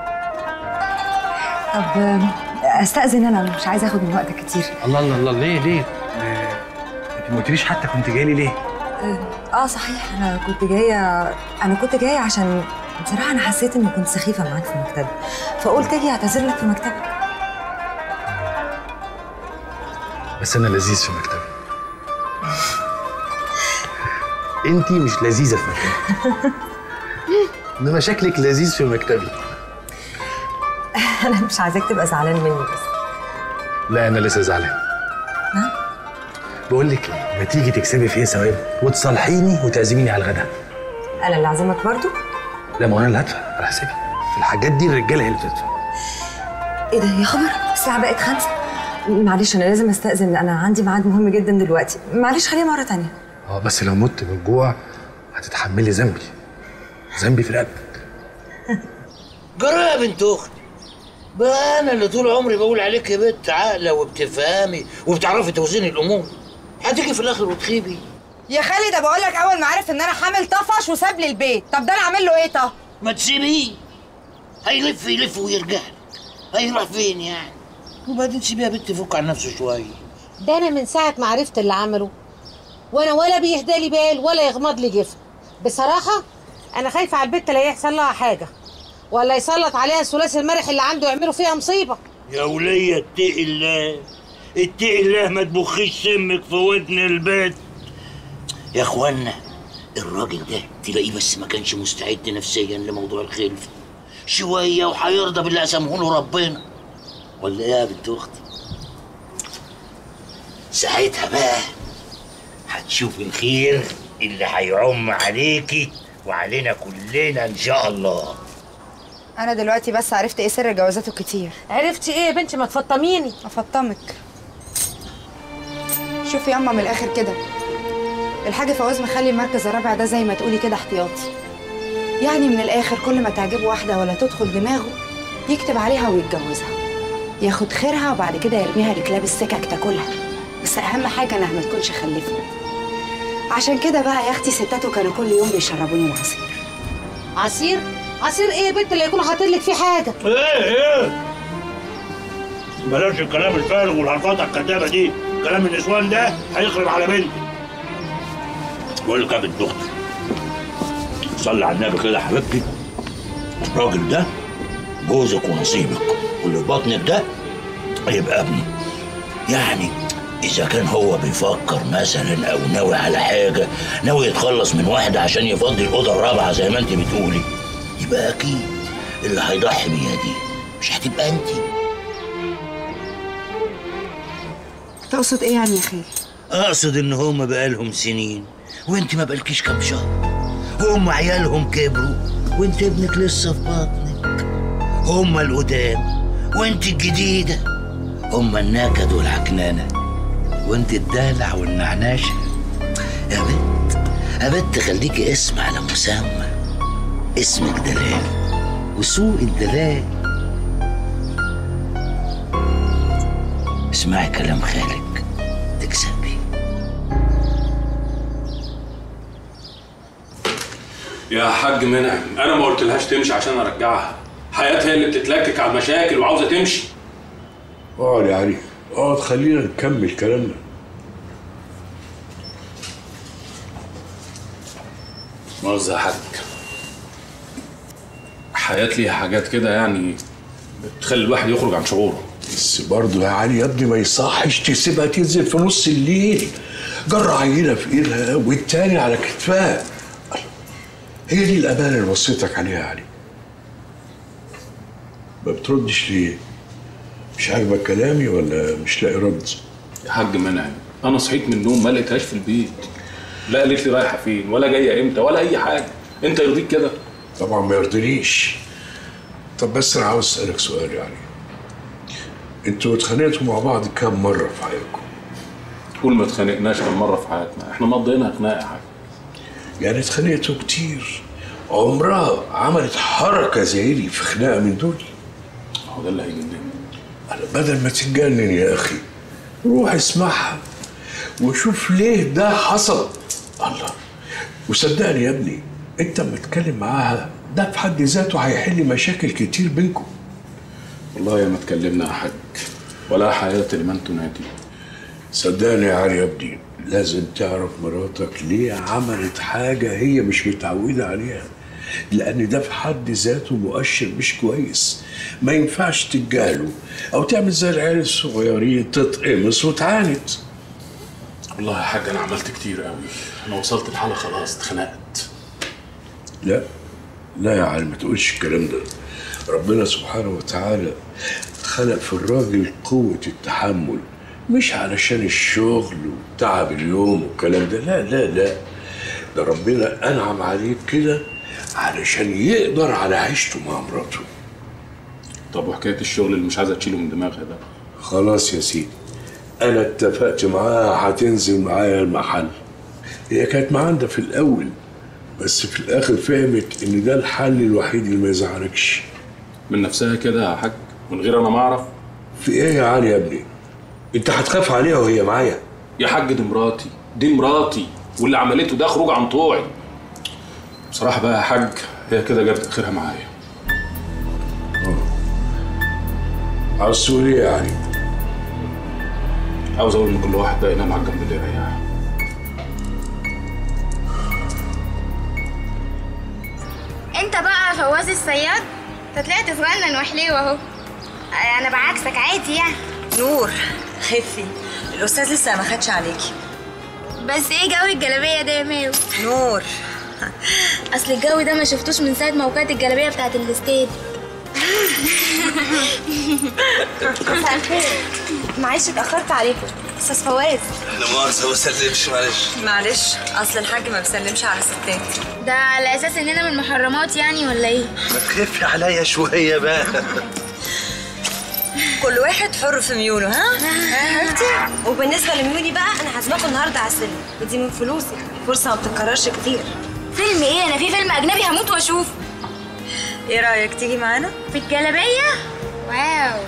Speaker 20: طب آه، استاذن انا مش عايزه اخد من وقتك كتير
Speaker 1: الله الله الله ليه ليه آه، انت ما قلتليش حتى كنت جاي لي ليه
Speaker 20: اه آه، صحيح انا كنت جايه انا كنت جايه عشان بصراحه انا حسيت اني كنت سخيفه معاك في مكتبي فقلت اجي اعتذر لك في مكتبك
Speaker 1: بس انا لذيذ في مكتبي انت مش لذيذه في مكتبي انما شكلك لذيذ في مكتبي
Speaker 20: انا مش عايزاك تبقى زعلان مني بس
Speaker 1: لا انا لسه زعلان
Speaker 20: ها؟
Speaker 1: بقول لك ايه ما تيجي تكسبي فيا ثواب وتصالحيني وتعزميني على الغداء
Speaker 20: انا اللي اعزمك برضو
Speaker 1: لا ما هو انا اللي هدفع على حسابي في الحاجات دي الرجاله هي اللي بتدفع
Speaker 20: ايه ده يا خبر الساعه بقت خمسة معلش انا لازم استاذن انا عندي ميعاد مهم جدا دلوقتي معلش خليها مره تانية
Speaker 1: اه بس لو مت من الجوع هتتحملي ذنبي ذنبي في رقبتك
Speaker 4: جرى يا بنت اختي بقى انا اللي طول عمري بقول عليك يا بنت عاقله وبتفهمي وبتعرفي توزيني الامور هتيجي في الاخر وتخيبي
Speaker 11: يا خالد ده بقول لك اول ما عرف ان انا حامل طفش وساب لي البيت طب ده انا اعمل له ايه طب
Speaker 4: ما تسيبيه هيلف يلف ويرجع لك هيروح فين يعني وبعدين سيبيها يا بنت يفك عن نفسه شويه
Speaker 17: ده انا من ساعه ما عرفت اللي عمله وانا ولا بيهدى لي بال ولا يغمض لي جفن بصراحه انا خايفه على البت لا يحصل لها حاجه ولا يسلط عليها الثلاثي المرح اللي عنده يعملوا فيها مصيبه
Speaker 4: يا ولية اتقي الله اتقي الله ما تبخيش سمك في ودن البيت يا اخوانا الراجل ده تلاقيه بس ما كانش مستعد نفسيا لموضوع الخلفة شوية وهيرضى باللي قسمه له ربنا ولا ايه يا بنت اختي ساعتها بقى هتشوف الخير اللي هيعم عليكي وعلينا كلنا ان شاء الله
Speaker 11: انا دلوقتي بس عرفت ايه سر جوازاته كتير
Speaker 17: عرفتي ايه يا بنتي ما تفطميني
Speaker 11: افطمك شوفي ياما من الاخر كده الحاج فواز مخلي المركز الرابع ده زي ما تقولي كده احتياطي يعني من الاخر كل ما تعجبه واحده ولا تدخل دماغه يكتب عليها ويتجوزها ياخد خيرها وبعد كده يرميها لكلاب السكك تاكلها بس اهم حاجه انها ما تكونش خلفت عشان كده بقى يا اختي ستاته كانوا كل يوم بيشربوني العصير
Speaker 17: عصير عصير ايه يا بنت اللي يكون حاطط لك فيه حاجه
Speaker 4: ايه ايه بلاش الكلام الفارغ والهرطات الكدابه دي كلام النسوان ده هيخرب على بنتي بقول لك يا بنت اختي صلي على النبي كده يا حبيبتي الراجل ده جوزك ونصيبك واللي في بطنك ده هيبقى ابني يعني إذا كان هو بيفكر مثلا أو ناوي على حاجة ناوي يتخلص من واحدة عشان يفضي الأوضة الرابعة زي ما أنت بتقولي يبقى أكيد اللي هيضحي بيها دي مش هتبقى أنت
Speaker 11: تقصد ايه يعني يا خالي
Speaker 4: أقصد إن هما بقالهم سنين وأنت ما بقالكيش كام شهر وهم عيالهم كبروا وأنت ابنك لسه في بطنك هما القدام وأنت الجديدة هما النكد والعكنانة وأنت الدلع والنعناشة يا بنت يا بنت خليكي اسم على مسمى اسمك دلال وسوق الدلال اسمعي كلام خالك تكسبي
Speaker 12: يا حاج منعم انا ما قلتلهاش تمشي عشان ارجعها حياتها هي اللي بتتلكك على المشاكل وعاوزه تمشي
Speaker 10: اقعد يا علي اقعد خلينا نكمل كلامنا
Speaker 12: مؤاخذة يا حاج حياة ليها حاجات كده يعني بتخلي الواحد يخرج عن شعوره
Speaker 10: بس برضه يا علي يا ابني ما يصحش تسيبها تنزل في نص الليل جر عينه في ايدها والتاني على كتفها هي دي الامانه اللي وصيتك عليها يا علي ما بتردش ليه؟ مش عاجبك كلامي ولا مش لاقي رد؟
Speaker 12: يا حاج منعم انا صحيت من النوم ما لقيتهاش في البيت لا قالت لي رايحه فين ولا جايه امتى ولا اي حاجه انت يرضيك كده
Speaker 10: طبعا ما يرضينيش طب بس انا عاوز اسالك سؤال يعني انتوا اتخانقتوا مع بعض كام مره في حياتكم؟
Speaker 12: قول ما اتخانقناش كم مره في حياتنا احنا مضينا خناقه يا حاج
Speaker 10: يعني اتخانقتوا كتير عمرها عملت حركه زي دي في خناقه من دول
Speaker 12: هو ده اللي هيجنني
Speaker 10: أنا بدل ما تتجنن يا اخي روح اسمعها وشوف ليه ده حصل الله وصدقني يا ابني انت لما تتكلم معاها ده في حد ذاته هيحل مشاكل كتير بينكم
Speaker 12: والله يا ما اتكلمنا يا حاج ولا حياة لمن تنادي
Speaker 10: صدقني يا علي يا ابني لازم تعرف مراتك ليه عملت حاجة هي مش متعودة عليها لأن ده في حد ذاته مؤشر مش كويس ما ينفعش تتجاهله أو تعمل زي العيال الصغيرين تتقمص وتعاند
Speaker 12: والله يا حاج انا عملت كتير قوي انا وصلت لحاله خلاص اتخنقت
Speaker 10: لا لا يا علي ما تقولش الكلام ده ربنا سبحانه وتعالى خلق في الراجل قوة التحمل مش علشان الشغل وتعب اليوم والكلام ده لا لا لا ده ربنا أنعم عليه كده علشان يقدر على عيشته مع مراته
Speaker 12: طب وحكايه الشغل اللي مش عايزه تشيله من دماغها ده
Speaker 10: خلاص يا سيدي أنا اتفقت معاها هتنزل معايا المحل هي كانت معانا في الأول بس في الآخر فهمت إن ده الحل الوحيد اللي ما يزعلكش
Speaker 12: من نفسها كده يا حاج من غير انا ما اعرف
Speaker 10: في إيه يا علي يا ابني؟ أنت هتخاف عليها وهي معايا
Speaker 12: يا حاج دي مراتي دي مراتي واللي عملته ده خروج عن طوعي بصراحه بقى يا حاج هي كده جابت اخرها معايا
Speaker 10: عاوز تقول إيه يا علي؟
Speaker 12: عاوز اقول ان كل واحد بقى ينام على الجنب اللي يريحه
Speaker 7: انت بقى فواز الصياد انت طلعت صغنن وحليو اهو انا بعكسك عادي يعني
Speaker 20: نور خفي الاستاذ لسه ما خدش عليكي
Speaker 7: بس ايه جو الجلابيه ده يا ماو
Speaker 20: نور
Speaker 7: اصل الجو ده ما شفتوش من ساعه موقعة الجلابيه بتاعت الاستاد مساء الخير معلش اتاخرت عليكم استاذ فواز
Speaker 8: لا مؤاخذة ما سلمش معلش
Speaker 20: معلش اصل الحاج ما بيسلمش على ستات
Speaker 7: ده على اساس اننا من المحرمات يعني ولا ايه
Speaker 8: ما تخفي عليا شوية بقى
Speaker 20: كل واحد حر في ميوله ها ها حبيبتي وبالنسبه لميولي بقى انا هزمكم النهارده على السلم ودي من فلوسي فرصه ما بتتكررش كتير
Speaker 7: فيلم ايه انا في فيلم اجنبي هموت واشوفه
Speaker 20: ايه رايك تيجي معانا
Speaker 7: في الجلابيه واو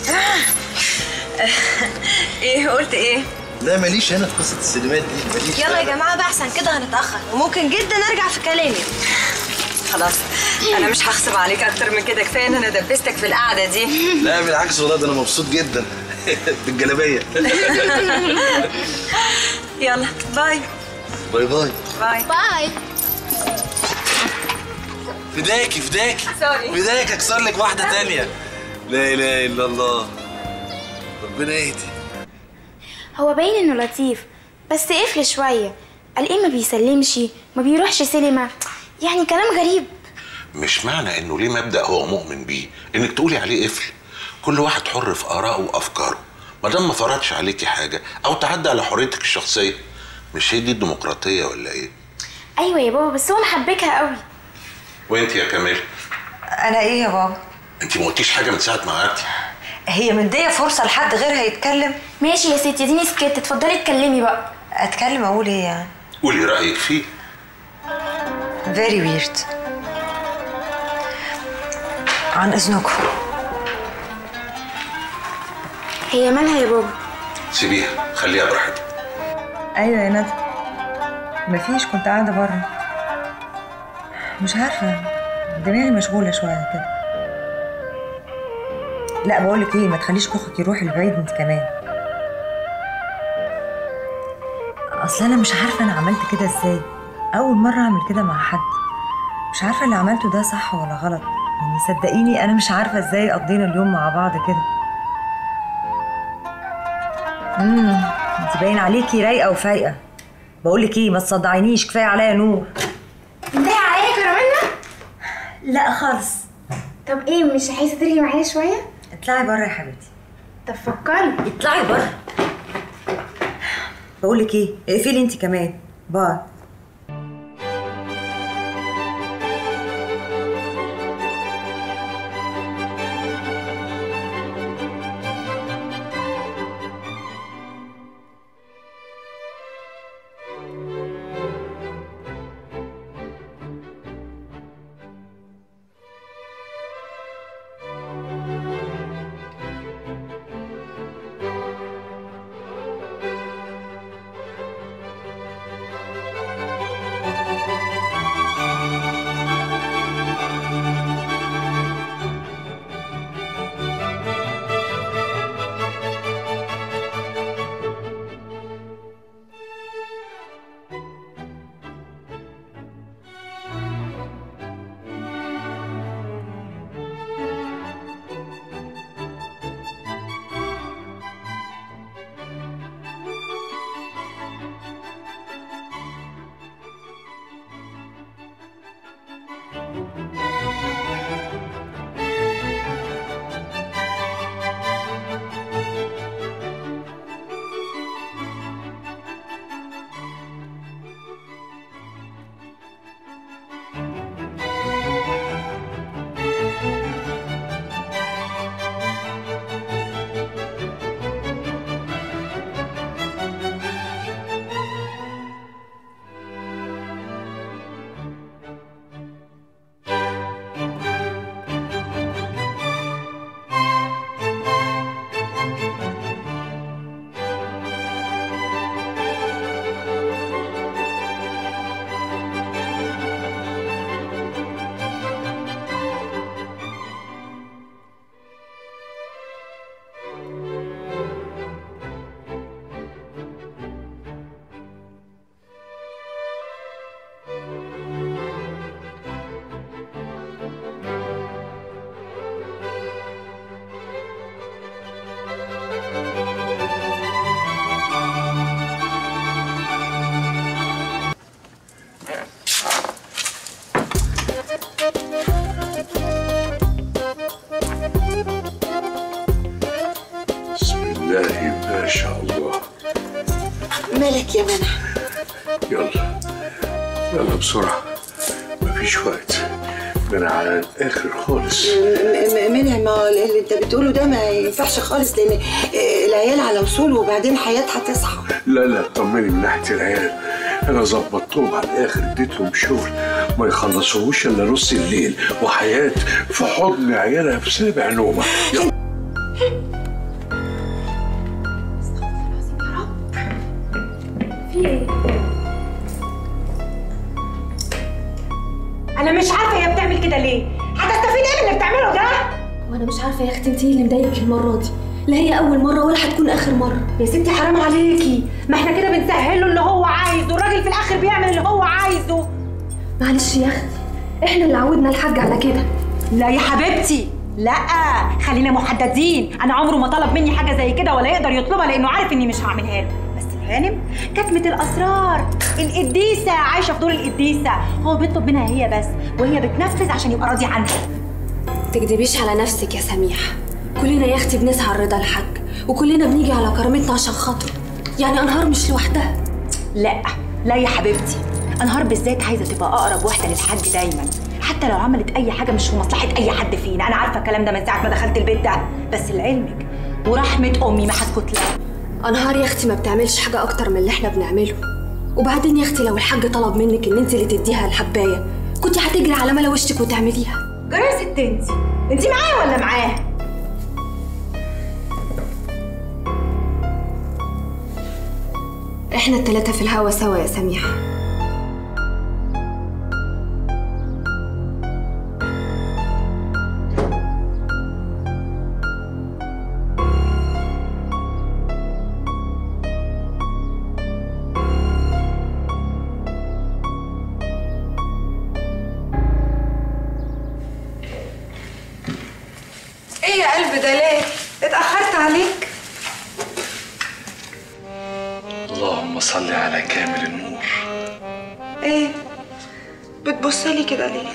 Speaker 20: ايه قلت ايه
Speaker 8: لا ماليش هنا في قصة السينمات دي ماليش
Speaker 20: يلا يا جماعه بقى احسن كده هنتاخر وممكن جدا ارجع في كلامي خلاص انا مش هغصب عليك اكتر من كده كفايه ان انا دبستك في القعده دي
Speaker 8: لا بالعكس والله ده انا مبسوط جدا بالجلابية
Speaker 20: يلا باي
Speaker 8: باي باي
Speaker 20: باي
Speaker 7: باي
Speaker 8: فداكي فداكي
Speaker 20: سوري.
Speaker 8: فداكي اكسر لك واحدة تانية لا اله الا الله ربنا يهدي
Speaker 7: هو باين انه لطيف بس قفل شويه قال ايه ما بيسلمش ما بيروحش سينما يعني كلام غريب
Speaker 21: مش معنى انه ليه مبدا هو مؤمن بيه انك تقولي عليه قفل كل واحد حر في ارائه وافكاره ما دام ما فرضش عليكي حاجه او تعدى على حريتك الشخصيه مش هي دي الديمقراطيه ولا ايه
Speaker 7: ايوه يا بابا بس هو محبكها قوي
Speaker 21: وانت يا كمال
Speaker 20: انا ايه يا بابا
Speaker 21: انت ما قلتيش حاجه من ساعه ما قعدتي
Speaker 20: هي مديه فرصه لحد غيرها يتكلم
Speaker 7: ماشي يا ستي اديني سكت اتفضلي اتكلمي بقى
Speaker 20: اتكلم اقول ايه يعني
Speaker 21: قولي رايك فيه
Speaker 20: فيري ويرد عن اذنكم هي مالها يا بابا
Speaker 21: سيبيها خليها براحتها
Speaker 20: ايوه يا ندى مفيش كنت قاعده بره مش عارفه دماغي مشغوله شويه كده لا بقول لك ايه ما تخليش كوخك يروح البعيد انت كمان اصل انا مش عارفه انا عملت كده ازاي اول مره اعمل كده مع حد مش عارفه اللي عملته ده صح ولا غلط يعني صدقيني انا مش عارفه ازاي قضينا اليوم مع بعض كده امم انت باين عليكي رايقه وفايقه بقول لك ايه ما تصدعينيش كفايه عليا نور
Speaker 7: انتهي عليا كراميلا
Speaker 20: لا خالص
Speaker 7: طب ايه مش عايزه ترجي معايا شويه
Speaker 20: اطلعي بره يا حبيبتي
Speaker 7: طب فكري
Speaker 20: اطلعي بره بقول لك ايه اقفلي انت كمان باي
Speaker 10: بسم الله ما شاء الله
Speaker 9: مالك يا منى
Speaker 10: يلا يلا بسرعة مفيش وقت ده أنا على الآخر خالص
Speaker 9: م- م- منى ما اللي انت بتقوله ده ما ينفعش خالص لان العيال على وصول وبعدين حياتها تصحى
Speaker 10: لا لا طمني من ناحية العيال أنا ظبطتهم على الآخر اديتهم شغل ما يخلصوهوش إلا نص الليل وحياة في حضن عيالها في سابع نومة يلا
Speaker 18: في ايه؟ انا مش عارفه هي بتعمل كده ليه هتستفيد ايه من اللي بتعمله ده
Speaker 6: وانا مش عارفه يا اختي انت ايه اللي مضايقك المره دي لا هي اول مره ولا هتكون اخر مره
Speaker 18: يا ستي حرام عليكي ما احنا كده بنسهل له اللي هو عايزه الراجل في الاخر بيعمل اللي هو عايزه
Speaker 6: معلش يا اختي احنا اللي عودنا الحاج على كده
Speaker 18: لا يا حبيبتي لا خلينا محددين انا عمره ما طلب مني حاجه زي كده ولا يقدر يطلبها لانه عارف اني مش هعملها له بس الهانم كتمة الاسرار القديسه عايشه في دور القديسه هو بيطلب منها هي بس وهي بتنفذ عشان يبقى راضي عنها
Speaker 6: تكدبيش على نفسك يا سميحه كلنا يا اختي بنسعى رضا الحاج وكلنا بنيجي على كرامتنا عشان خاطره يعني انهار مش لوحدها
Speaker 18: لا لا يا حبيبتي انهار بالذات عايزه تبقى اقرب واحده للحاج دايما حتى لو عملت اي حاجه مش في مصلحه اي حد فينا انا عارفه الكلام ده من ساعه ما دخلت البيت ده بس لعلمك ورحمه امي ما هسكت لها
Speaker 6: انهار يا اختي ما بتعملش حاجه اكتر من اللي احنا بنعمله وبعدين يا اختي لو الحاج طلب منك ان انت اللي تديها الحبايه كنت هتجري على ملا وشك وتعمليها
Speaker 18: جرى يا ست انت انت معايا ولا معاه
Speaker 6: احنا التلاتة في الهوا سوا يا سميحة
Speaker 11: ايه يا قلب ده ليه؟ اتأخرت عليك؟
Speaker 8: اللهم صل على كامل النور
Speaker 11: ايه؟ بتبصلي كده ليه؟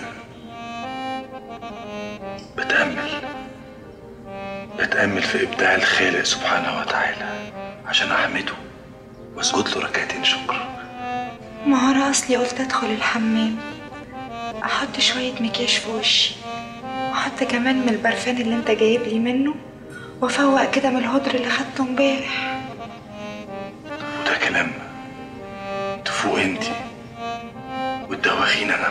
Speaker 8: بتأمل بتأمل في إبداع الخالق سبحانه وتعالى عشان أحمده وأسجد له ركعتين شكر
Speaker 11: ما هو انا اصلي قلت ادخل الحمام احط شوية مكياج في وشي واحط كمان من البرفان اللي انت جايب لي منه وافوق كده من الهدر اللي خدته امبارح
Speaker 8: وده كلام تفوق انتي وتدوخين أنا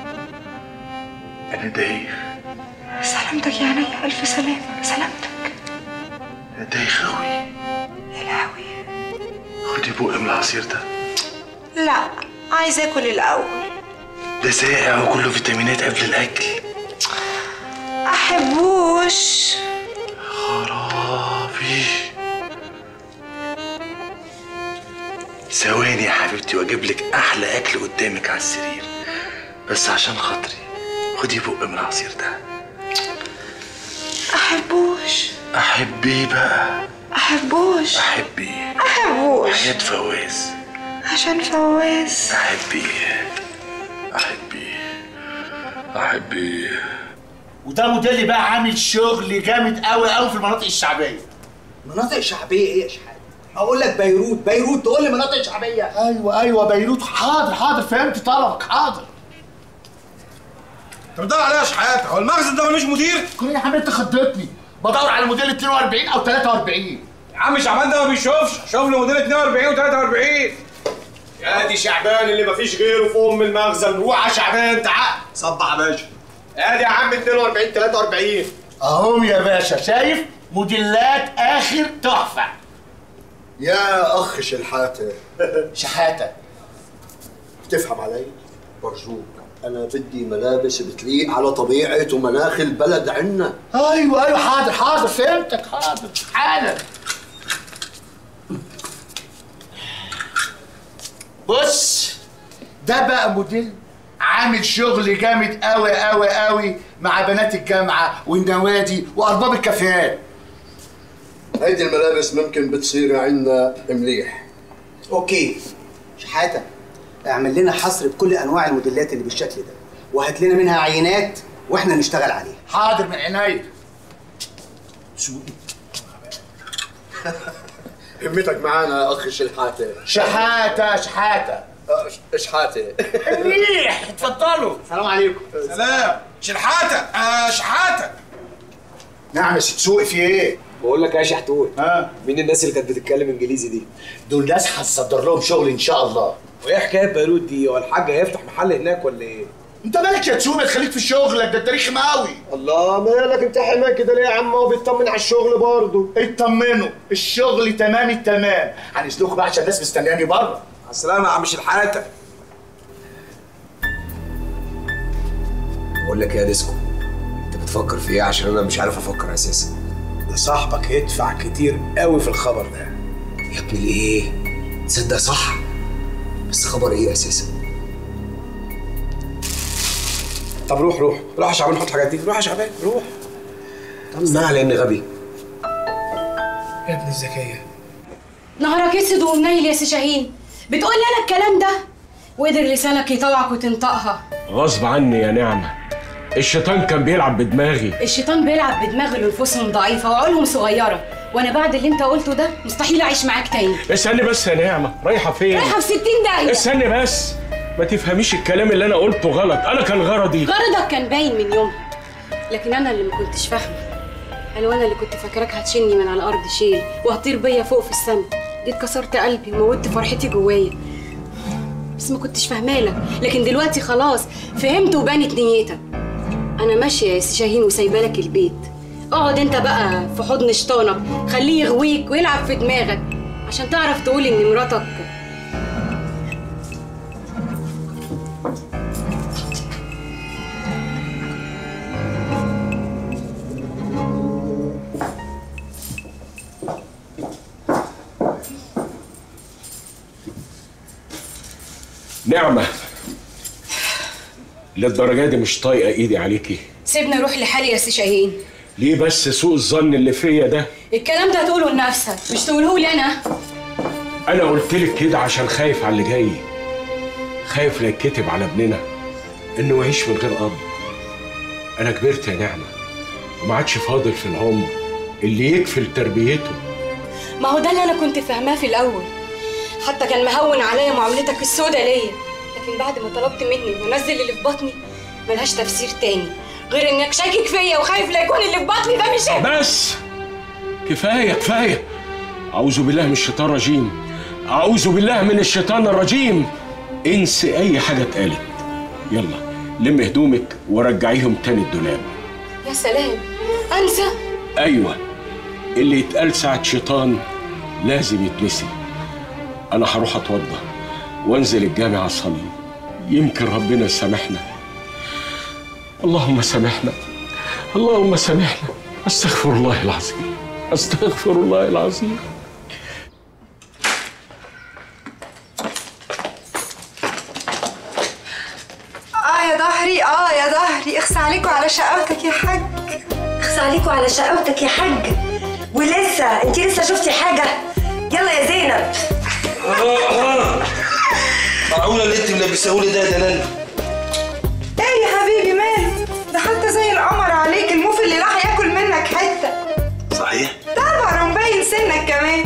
Speaker 8: أنا دايخ
Speaker 11: سلامتك يا عينيا الف سلامة سلامتك
Speaker 8: أنا دايخ أوي
Speaker 11: يا لهوي
Speaker 8: خدي بق من العصير ده
Speaker 11: لا عايزة اكل الاول
Speaker 8: ده ساقع وكله فيتامينات قبل الأكل
Speaker 11: احبوش
Speaker 8: خرابي ثواني يا حبيبتي واجيب لك احلى اكل قدامك على السرير بس عشان خاطري خدي بق من العصير ده
Speaker 11: احبوش
Speaker 8: احبيه بقى
Speaker 11: احبوش
Speaker 8: احبيه
Speaker 11: احبوش
Speaker 8: حياة فواز
Speaker 11: عشان فواز
Speaker 8: احبيه احبيه احبيه
Speaker 4: وده موديلي بقى عامل شغل جامد قوي قوي في المناطق الشعبيه
Speaker 14: مناطق شعبيه ايه يا شحات؟ اقول لك بيروت بيروت تقول لي مناطق شعبيه
Speaker 4: ايوه ايوه بيروت حاضر حاضر فهمت طلبك حاضر
Speaker 5: انت بتدور عليا يا شحاته هو المخزن ده ملوش مدير؟
Speaker 4: كل يا حبيبي انت خضتني بدور على موديل 42 او 43
Speaker 5: يا عم شعبان ده ما بيشوفش شوف له موديل 42 و43
Speaker 3: يا دي شعبان اللي مفيش غيره في ام المخزن روح يا شعبان تعال صبح يا باشا ادي يا عم 42 43
Speaker 4: اهو يا باشا شايف موديلات اخر تحفه
Speaker 3: يا اخ شلحاته
Speaker 4: شحاته
Speaker 3: تفهم علي برجوك انا بدي ملابس بتليق على طبيعه ومناخ البلد عنا
Speaker 4: ايوه ايوه حاضر حاضر فهمتك حاضر حالا بص ده بقى موديل عامل شغل جامد قوي قوي قوي مع بنات الجامعه والنوادي وارباب الكافيهات
Speaker 3: هيدي الملابس ممكن بتصير عنا مليح
Speaker 14: اوكي شحاته اعمل لنا حصر بكل انواع الموديلات اللي بالشكل ده وهات لنا منها عينات واحنا نشتغل عليها
Speaker 4: حاضر من عينيا
Speaker 3: همتك معانا يا اخ شلحاته
Speaker 4: شحاته شحاته
Speaker 3: شحاته
Speaker 4: منيح اتفضلوا
Speaker 3: السلام عليكم
Speaker 5: سلام شحاته آه شحاته
Speaker 4: نعم يا ست سوقي في ايه؟
Speaker 3: بقول لك يا شحتوت
Speaker 4: ها
Speaker 3: مين الناس اللي كانت بتتكلم انجليزي دي؟
Speaker 4: دول ناس هتصدر لهم شغل ان شاء الله
Speaker 3: وايه حكايه بيروت دي؟ هو الحاج هيفتح محل هناك ولا ايه؟
Speaker 4: انت مالك يا تسوقي تخليك في شغلك ده التاريخ مقاوي
Speaker 3: الله مالك انت حماك كده ليه يا عم هو بيطمن على الشغل برضه
Speaker 4: اطمنوا الشغل تمام التمام هنسلكوا بقى عشان الناس مستنياني بره
Speaker 3: على السلامه يا عم شلحاته
Speaker 22: بقول لك إيه يا ديسكو انت بتفكر في ايه عشان انا مش عارف افكر اساسا
Speaker 14: ده صاحبك هيدفع كتير قوي في الخبر ده
Speaker 22: يا ابني ليه تصدق صح بس خبر ايه اساسا
Speaker 3: طب روح روح روح يا شعبان حط الحاجات دي روح يا شعبان روح
Speaker 22: طب ما على اني غبي
Speaker 14: يا ابن الذكيه
Speaker 13: نهارك اسود ومنيل يا سي شاهين بتقول لي انا الكلام ده وقدر لسانك يطوعك وتنطقها
Speaker 12: غصب عني يا نعمة الشيطان كان بيلعب بدماغي
Speaker 13: الشيطان بيلعب بدماغ اللي نفوسهم ضعيفه وعقولهم صغيره وانا بعد اللي انت قلته ده مستحيل اعيش معاك تاني
Speaker 12: استني بس يا نعمة رايحة فين؟
Speaker 13: رايحه في 60 داهيه
Speaker 12: استني بس ما تفهميش الكلام اللي انا قلته غلط انا كان غرضي
Speaker 13: غرضك كان باين من يومها لكن انا اللي ما كنتش فاهمه قالوا انا اللي كنت فاكراك هتشيلني من على الارض شيل وهتطير بيا فوق في السما جيت كسرت قلبي وموتت فرحتي جوايا بس ما كنتش فاهمالك لكن دلوقتي خلاص فهمت وبانت نيتك انا ماشيه يا سي شاهين وسايبه لك البيت اقعد انت بقى في حضن شيطانك خليه يغويك ويلعب في دماغك عشان تعرف تقول ان مراتك
Speaker 12: نعمة للدرجة دي مش طايقة ايدي عليكي
Speaker 13: سيبني اروح لحالي يا سي شاهين
Speaker 12: ليه بس سوء الظن اللي فيا ده
Speaker 13: الكلام ده هتقوله لنفسك مش تقوله لي انا
Speaker 12: انا قلت لك كده عشان خايف على اللي جاي خايف لا يتكتب على ابننا انه يعيش من غير اب انا كبرت يا نعمة وما عادش فاضل في العمر اللي يكفل تربيته
Speaker 13: ما هو ده اللي انا كنت فاهماه في الاول حتى كان مهون عليا معاملتك السودة ليا لكن بعد ما طلبت مني ونزل اللي في بطني ملهاش تفسير تاني غير انك شاكك فيا وخايف لا يكون اللي في بطني ده مش ابني.
Speaker 12: بس كفاية كفاية أعوذ بالله من الشيطان الرجيم أعوذ بالله من الشيطان الرجيم انسي أي حاجة اتقالت يلا لم هدومك ورجعيهم تاني الدولاب
Speaker 13: يا سلام انسى
Speaker 12: أيوة اللي يتقال ساعة شيطان لازم يتنسي أنا هروح أتوضى وأنزل الجامع أصلي يمكن ربنا يسامحنا اللهم سامحنا اللهم سامحنا استغفر الله العظيم استغفر الله العظيم
Speaker 11: اه يا ظهري اه يا ظهري اخس عليكوا على شقاوتك يا حاج
Speaker 9: اخس عليكوا على شقاوتك يا حاج ولسه انت لسه شفتي حاجه يلا يا زينب
Speaker 5: معقولة اللي انت ملبساهولي ده يا دلال
Speaker 11: ايه يا حبيبي مالك ده حتى زي القمر عليك الموف اللي راح ياكل منك حته
Speaker 5: صحيح
Speaker 11: طبعا ومبين سنك كمان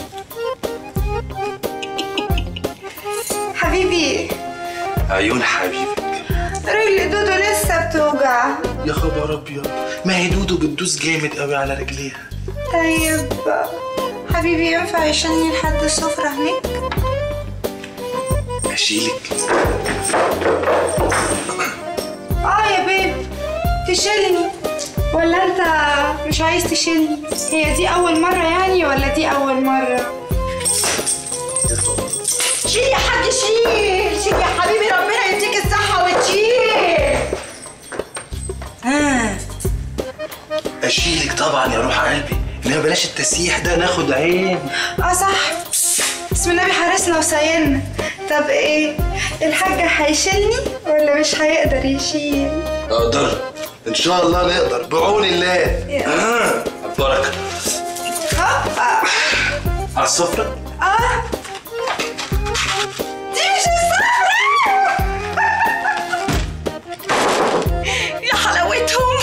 Speaker 11: حبيبي
Speaker 5: عيون حبيبي
Speaker 11: رجل دودو لسه بتوجع
Speaker 5: يا خبر ابيض ما هي دودو بتدوس جامد قوي على رجليها
Speaker 11: طيب حبيبي ينفع يشيلني لحد السفرة هناك
Speaker 5: اشيلك
Speaker 11: اه يا بيب تشيلني ولا انت مش عايز تشيلني هي دي اول مرة يعني ولا دي اول مرة شيل يا حاج شيل شيل يا حبيبي ربنا يديك الصحة وتشيل
Speaker 5: ها اشيلك طبعا يا روح قلبي انما بلاش التسييح ده ناخد عين
Speaker 11: اه صح بسم النبي حارسنا وسايلنا طب ايه الحاج هيشيلني ولا مش هيقدر يشيل
Speaker 5: اقدر ان شاء الله نقدر بعون الله ها البركه
Speaker 11: هوبا
Speaker 5: على السفره
Speaker 11: اه دي مش السفرة يا حلاوتهم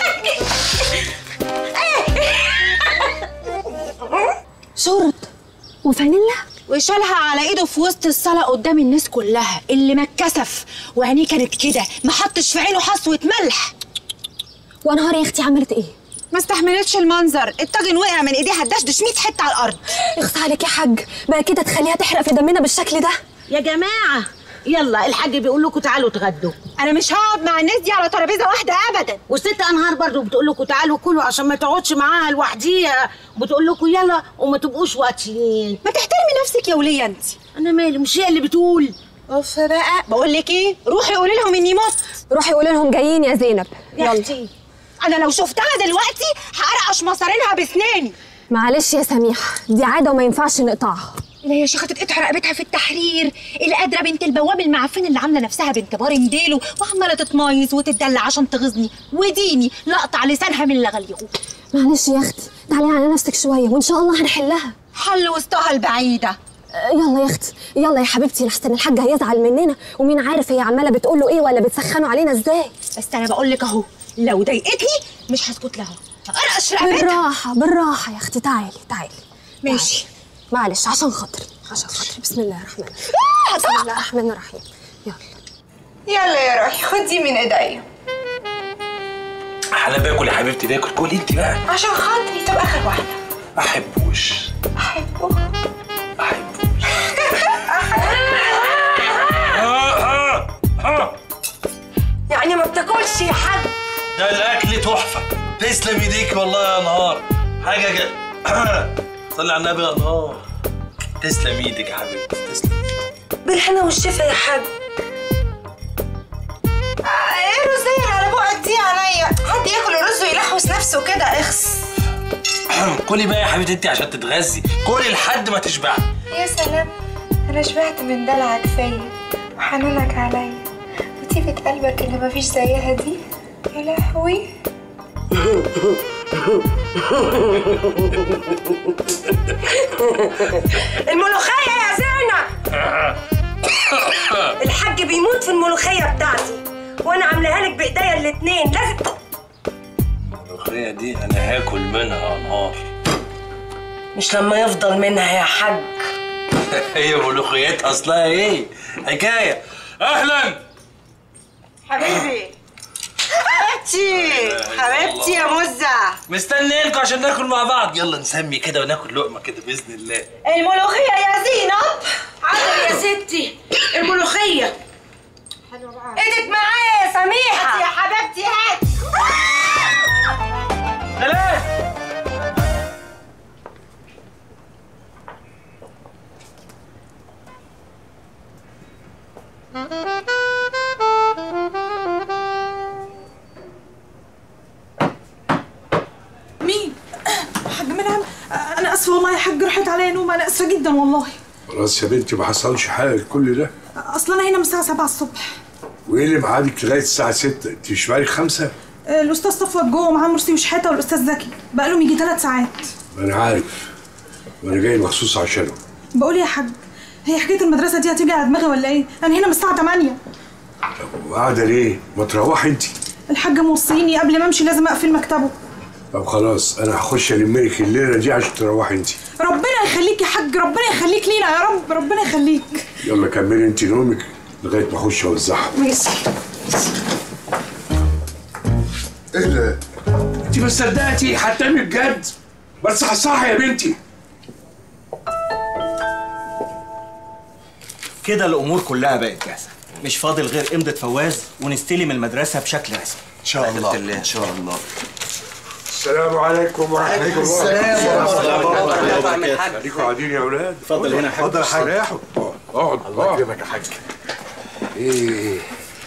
Speaker 6: شرط وفانيلا
Speaker 18: وشالها على ايده في وسط الصلاة قدام الناس كلها اللي ما اتكسف وعينيه كانت كده ما حطش في عينه حصوة ملح
Speaker 6: وانهار يا اختي عملت ايه؟
Speaker 18: ما استحملتش المنظر الطاجن وقع من ايديها اتدشدش 100 حتة على الارض
Speaker 6: اخص عليك يا حاج بقى كده تخليها تحرق في دمنا بالشكل ده
Speaker 17: يا جماعة يلا الحاج بيقول لكم تعالوا اتغدوا
Speaker 18: انا مش هقعد مع الناس دي على ترابيزة واحدة ابدا
Speaker 17: والست انهار برضو بتقول لكم تعالوا كلوا عشان ما تقعدش معاها لوحديها وبتقول لكم يلا وما تبقوش واطيين
Speaker 18: ما تحترمي نفسك يا ولية انت
Speaker 17: انا مالي مش هي اللي بتقول
Speaker 18: اوف بقى بقول لك ايه روحي قولي لهم اني مت
Speaker 6: روحي قولي لهم جايين يا زينب
Speaker 18: يا اختي انا لو شفتها دلوقتي هقرقش مصارينها بسناني
Speaker 6: معلش يا سميحه دي عاده وما ينفعش نقطعها
Speaker 18: لا يا شيخة تتقطع رقبتها في التحرير القادرة بنت البواب المعفن اللي عاملة نفسها بنت بار مديله وعمالة تتمايز وتتدلع عشان تغيظني وديني لقطع لسانها من لغليغه
Speaker 6: معلش يا اختي تعالي على نفسك شويه وان شاء الله هنحلها
Speaker 18: حل وسطها البعيدة
Speaker 6: آه، يلا يا اختي يلا يا حبيبتي لحسن الحاج هيزعل مننا ومين عارف هي عماله بتقول له ايه ولا بتسخنوا علينا ازاي
Speaker 18: بس انا بقول لك اهو لو ضايقتني مش هسكت لها هقرقش رقبتها
Speaker 6: بالراحه بالراحه يا اختي تعالي تعالي
Speaker 18: ماشي
Speaker 6: تعالي. معلش عشان خاطري عشان خاطري بسم الله الرحمن الرحيم
Speaker 18: آه،
Speaker 6: بسم الله الرحمن الرحيم
Speaker 11: يلا يا روحي خدي من ايديا
Speaker 5: انا باكل يا حبيبتي باكل كل انت بقى
Speaker 11: عشان خاطري تبقى اخر واحدة
Speaker 5: احبوش
Speaker 11: احبه
Speaker 9: يعني ما بتاكلش يا حاج
Speaker 5: ده الاكل تحفه تسلم ايديك والله يا نهار حاجه كده صلي على النبي يا نهار تسلم ايدك يا حبيبتي تسلم
Speaker 2: بالهنا والشفا يا حاج
Speaker 7: ايه الرزية على بقك دي عليا حد ياكل الرز ويلحوس نفسه كده اخس
Speaker 5: كلي بقى يا حبيبتي انت عشان تتغذي كلي لحد ما تشبعي
Speaker 7: يا سلام انا شبعت من دلعك فيا وحنانك عليا وطيبة قلبك اللي مفيش زيها دي يا لهوي
Speaker 2: الملوخية يا زينب الحاج بيموت في الملوخية بتاعتي وانا عاملاها لك بايديا الاتنين لازم
Speaker 5: الملوخيه دي انا هاكل منها يا نهار
Speaker 2: مش لما يفضل منها يا حاج
Speaker 5: هي ملوخيات اصلها ايه حكايه اهلا
Speaker 2: حبيبي حبيبتي حبيبتي يا مزة
Speaker 5: مستنيينكم عشان ناكل مع بعض يلا نسمي كده وناكل لقمه كده باذن الله
Speaker 2: الملوخية يا زينب حاضر يا ستي الملوخية ايدك معايا يا سميحة يا حبيبتي هات
Speaker 5: ثلاث
Speaker 18: مين؟ حاج منعم انا اسفه والله يا حاج راحت عليا نوم انا اسفه جدا والله
Speaker 10: خلاص يا بنتي ما حصلش حاجه كل ده
Speaker 18: اصل انا هنا من الساعه 7 الصبح
Speaker 10: وايه اللي معادك لغايه الساعه 6 انت مش بالك خمسة
Speaker 18: الاستاذ صفوت جوه معاه مرسي وشحاته والاستاذ زكي بقالهم يجي ثلاث ساعات
Speaker 10: ما انا عارف وانا جاي مخصوص عشانه
Speaker 18: بقول يا حاج هي حكايه المدرسه دي هتيجي على دماغي ولا ايه؟ انا هنا من الساعه 8
Speaker 10: وقاعده ليه ما تروحي انت
Speaker 18: الحاج موصيني قبل ما امشي لازم اقفل مكتبه
Speaker 10: طب خلاص انا هخش الملك الليله دي عشان تروحي انت
Speaker 18: ربنا يخليك يا حاج ربنا يخليك لينا يا رب ربنا يخليك
Speaker 10: يلا كملي انت نومك لغايه ما اخش اوزعهم
Speaker 18: ماشي
Speaker 10: ايه ده انت ما صدقتي هتعمل بجد بس صح يا بنتي
Speaker 3: كده الامور كلها بقت جاهزه مش فاضل غير امضه فواز ونستلم المدرسه بشكل رسمي ان
Speaker 14: شاء الله ان شاء الله
Speaker 10: السلام عليكم ورحمه الله
Speaker 14: السلام ورحمة الله
Speaker 10: وبركاته خليكم قاعدين يا اولاد
Speaker 3: اتفضل هنا يا حاج.
Speaker 10: اتفضل يا حاج استريحوا. اقعد الله يكرمك
Speaker 15: يا حاج
Speaker 10: ايه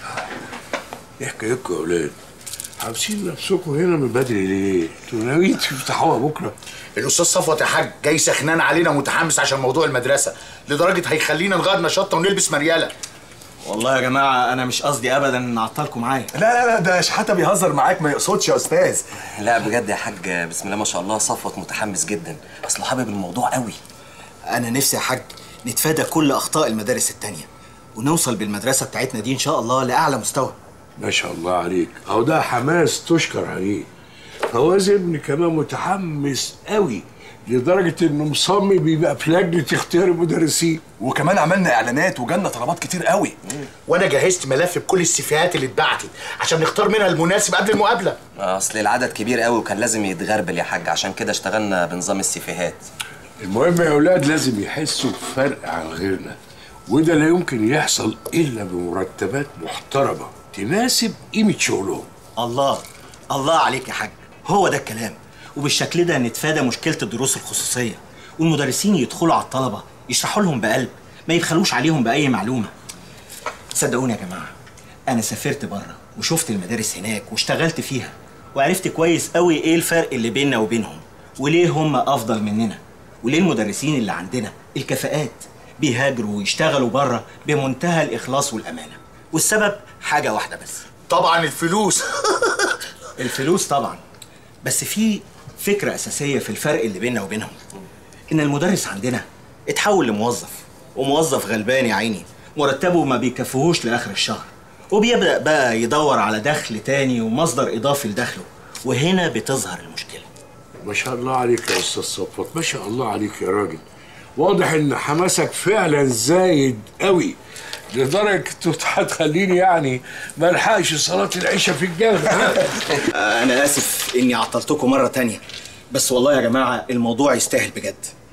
Speaker 10: ايه حكايتكم يا اولاد حابسين نفسكم هنا من بدري ليه؟ انتوا ناويين تفتحوها بكره
Speaker 4: الاستاذ صفوت يا حاج جاي سخنان علينا متحمس عشان موضوع المدرسه لدرجه هيخلينا نغير نشاطنا ونلبس مرياله
Speaker 3: والله يا جماعه انا مش قصدي ابدا ان اعطلكم معايا
Speaker 16: لا لا لا ده شحاته بيهزر معاك ما يقصدش يا استاذ
Speaker 14: لا بجد يا حاج بسم الله ما شاء الله صفوت متحمس جدا اصله حابب الموضوع قوي
Speaker 3: انا نفسي يا حاج نتفادى كل اخطاء المدارس التانية ونوصل بالمدرسه بتاعتنا دي ان شاء الله لاعلى مستوى
Speaker 10: ما شاء الله عليك اهو ده حماس تشكر عليه فواز ابني كمان متحمس قوي لدرجة انه مصمم بيبقى في لجنة اختيار المدرسين
Speaker 16: وكمان عملنا اعلانات وجالنا طلبات كتير قوي
Speaker 4: وانا جهزت ملف بكل السيفيهات اللي اتبعتت عشان نختار منها المناسب قبل المقابله
Speaker 14: اصل العدد كبير قوي وكان لازم يتغربل يا حاج عشان كده اشتغلنا بنظام السيفيهات
Speaker 10: المهم يا اولاد لازم يحسوا بفرق عن غيرنا وده لا يمكن يحصل الا بمرتبات محترمة تناسب قيمة شغلهم
Speaker 3: الله الله عليك يا حاج هو ده الكلام وبالشكل ده نتفادى مشكله الدروس الخصوصيه والمدرسين يدخلوا على الطلبه يشرحوا لهم بقلب ما يبخلوش عليهم باي معلومه صدقوني يا جماعه انا سافرت بره وشفت المدارس هناك واشتغلت فيها وعرفت كويس قوي ايه الفرق اللي بيننا وبينهم وليه هم افضل مننا وليه المدرسين اللي عندنا الكفاءات بيهاجروا ويشتغلوا بره بمنتهى الاخلاص والامانه والسبب حاجه واحده بس
Speaker 4: طبعا الفلوس
Speaker 3: الفلوس طبعا بس في فكره اساسيه في الفرق اللي بيننا وبينهم ان المدرس عندنا اتحول لموظف وموظف غلبان يا عيني مرتبه ما بيكفيهوش لاخر الشهر وبيبدا بقى يدور على دخل تاني ومصدر اضافي لدخله وهنا بتظهر المشكله
Speaker 10: ما شاء الله عليك يا استاذ صفوت ما شاء الله عليك يا راجل واضح ان حماسك فعلا زايد قوي لدرجة هتخليني يعني ما الحقش صلاة العشاء في الجامع
Speaker 3: انا اسف اني عطلتكم مره تانية بس والله يا جماعه الموضوع يستاهل بجد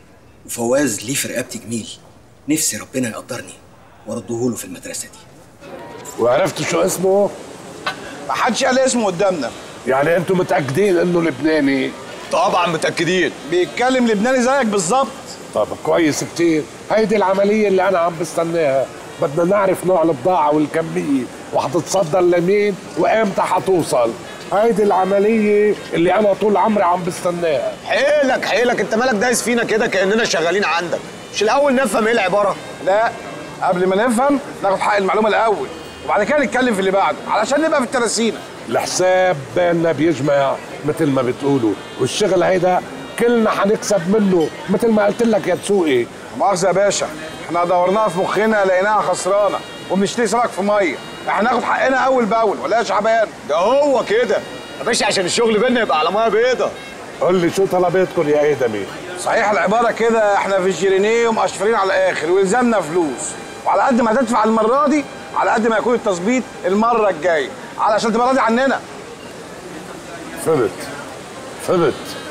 Speaker 3: وفواز ليه في رقبتي جميل نفسي ربنا يقدرني وارده له في المدرسه دي
Speaker 10: وعرفت شو اسمه؟
Speaker 23: ما حدش قال اسمه قدامنا
Speaker 12: يعني انتم متاكدين انه لبناني
Speaker 16: طبعا متاكدين بيتكلم لبناني زيك بالظبط
Speaker 12: طب كويس كتير هيدي العمليه اللي انا عم بستناها بدنا نعرف نوع البضاعه والكميه وحتتصدر لمين وامتى حتوصل هيدي العمليه اللي انا طول عمري عم بستناها
Speaker 16: حيلك حيلك انت مالك دايس فينا كده كاننا شغالين عندك مش الاول نفهم ايه العباره لا قبل ما نفهم ناخد حق المعلومه الاول وبعد كده نتكلم في اللي بعده علشان نبقى في التراسينا
Speaker 12: الحساب بيننا بيجمع مثل ما بتقولوا والشغل هيدا كلنا حنكسب منه مثل ما قلت لك يا تسوقي
Speaker 16: مؤاخذه يا باشا احنا دورناها في مخنا لقيناها خسرانه وبنشتري سمك في ميه احنا ناخد حقنا اول باول ولا يا شعبان ده هو كده يا باشا عشان الشغل بينا يبقى على ميه بيضه
Speaker 12: قول لي شو طلباتكم يا ادمي
Speaker 16: صحيح العباره كده احنا في الجيرينيه ومقشفرين على الاخر ويلزمنا فلوس وعلى قد ما هتدفع المره دي على قد ما يكون التظبيط المره الجايه علشان تبقى راضي عننا
Speaker 12: فهمت فهمت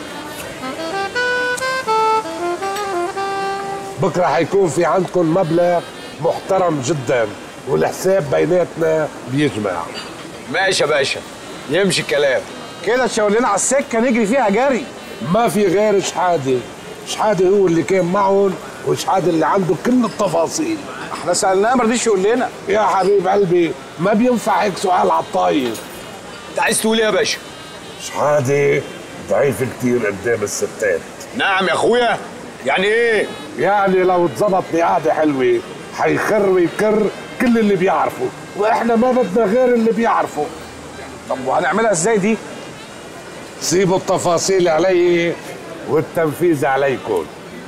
Speaker 12: بكره حيكون في عندكم مبلغ محترم جدا والحساب بيناتنا بيجمع
Speaker 16: ماشي يا باشا يمشي الكلام كده تشاور لنا على السكه نجري فيها جري
Speaker 12: ما في غير شحاده شحاده هو اللي كان معهم وشحاده اللي عنده كل التفاصيل
Speaker 16: احنا سالناه ما رضيش يقول لنا
Speaker 12: يا حبيب قلبي ما بينفع هيك سؤال على الطاير
Speaker 16: انت عايز تقول ايه يا باشا
Speaker 12: شحاده ضعيف كتير قدام الستات
Speaker 16: نعم يا اخويا يعني ايه
Speaker 12: يعني لو اتظبط بقعده حلوه حيخر ويكر كل اللي بيعرفه واحنا ما بدنا غير اللي بيعرفه
Speaker 16: طب وهنعملها ازاي دي
Speaker 12: سيبوا التفاصيل علي والتنفيذ عليكم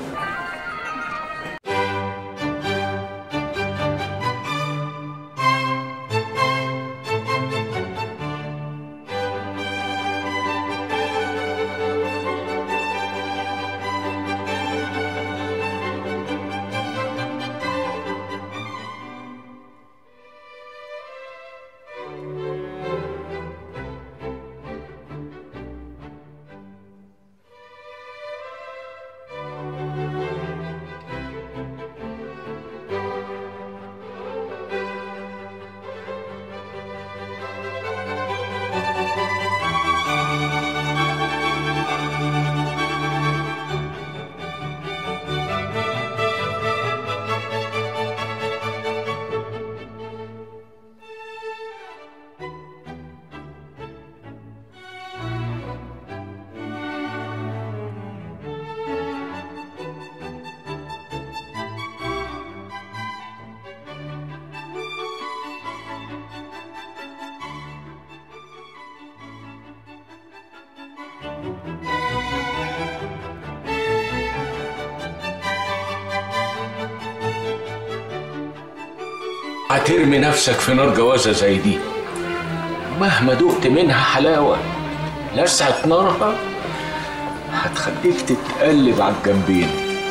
Speaker 10: هترمي نفسك في نار جوازة زي دي مهما دقت منها حلاوة لسعة نارها هتخليك تتقلب على الجنبين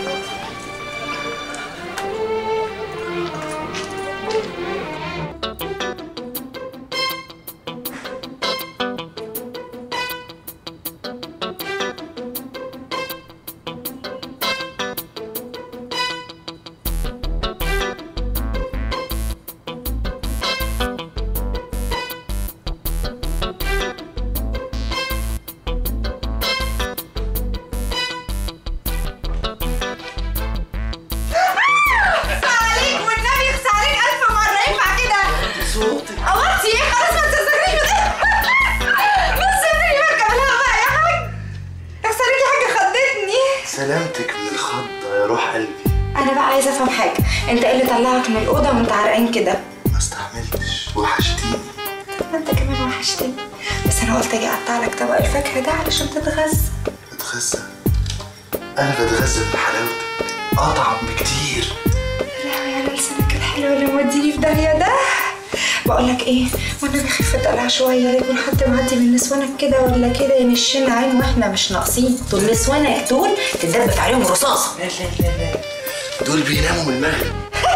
Speaker 2: عليك والنبي يخسى عليك ألف مرة ينفع كده صوتك أوطي إيه خلاص ما تستذكريش بس سيبني بركب الهوا بقى يا حاج يخسى عليك يا حاجة خضتني
Speaker 8: سلامتك من الخضة يا روح قلبي
Speaker 7: انا بقى عايزه افهم حاجه انت ايه اللي طلعك من الاوضه وانت عرقان كده
Speaker 8: ما استحملتش وحشتيني
Speaker 7: انت كمان وحشتني بس انا قلت اجي اقطع لك طبق الفاكهه ده علشان تتغذى
Speaker 8: بتغذى انا بتغذى بحلاوتك اطعم بكتير
Speaker 7: لا يا لسانك الحلو اللي موديني في داهيه ده بقول لك ايه والنبي خف الدلع شويه لا يكون حد معدي من نسوانك كده ولا كده ينشنا عين واحنا مش ناقصين دول نسوانك دول تدب في عليهم رصاصه
Speaker 8: لا لا لا لا دول بيناموا من المغرب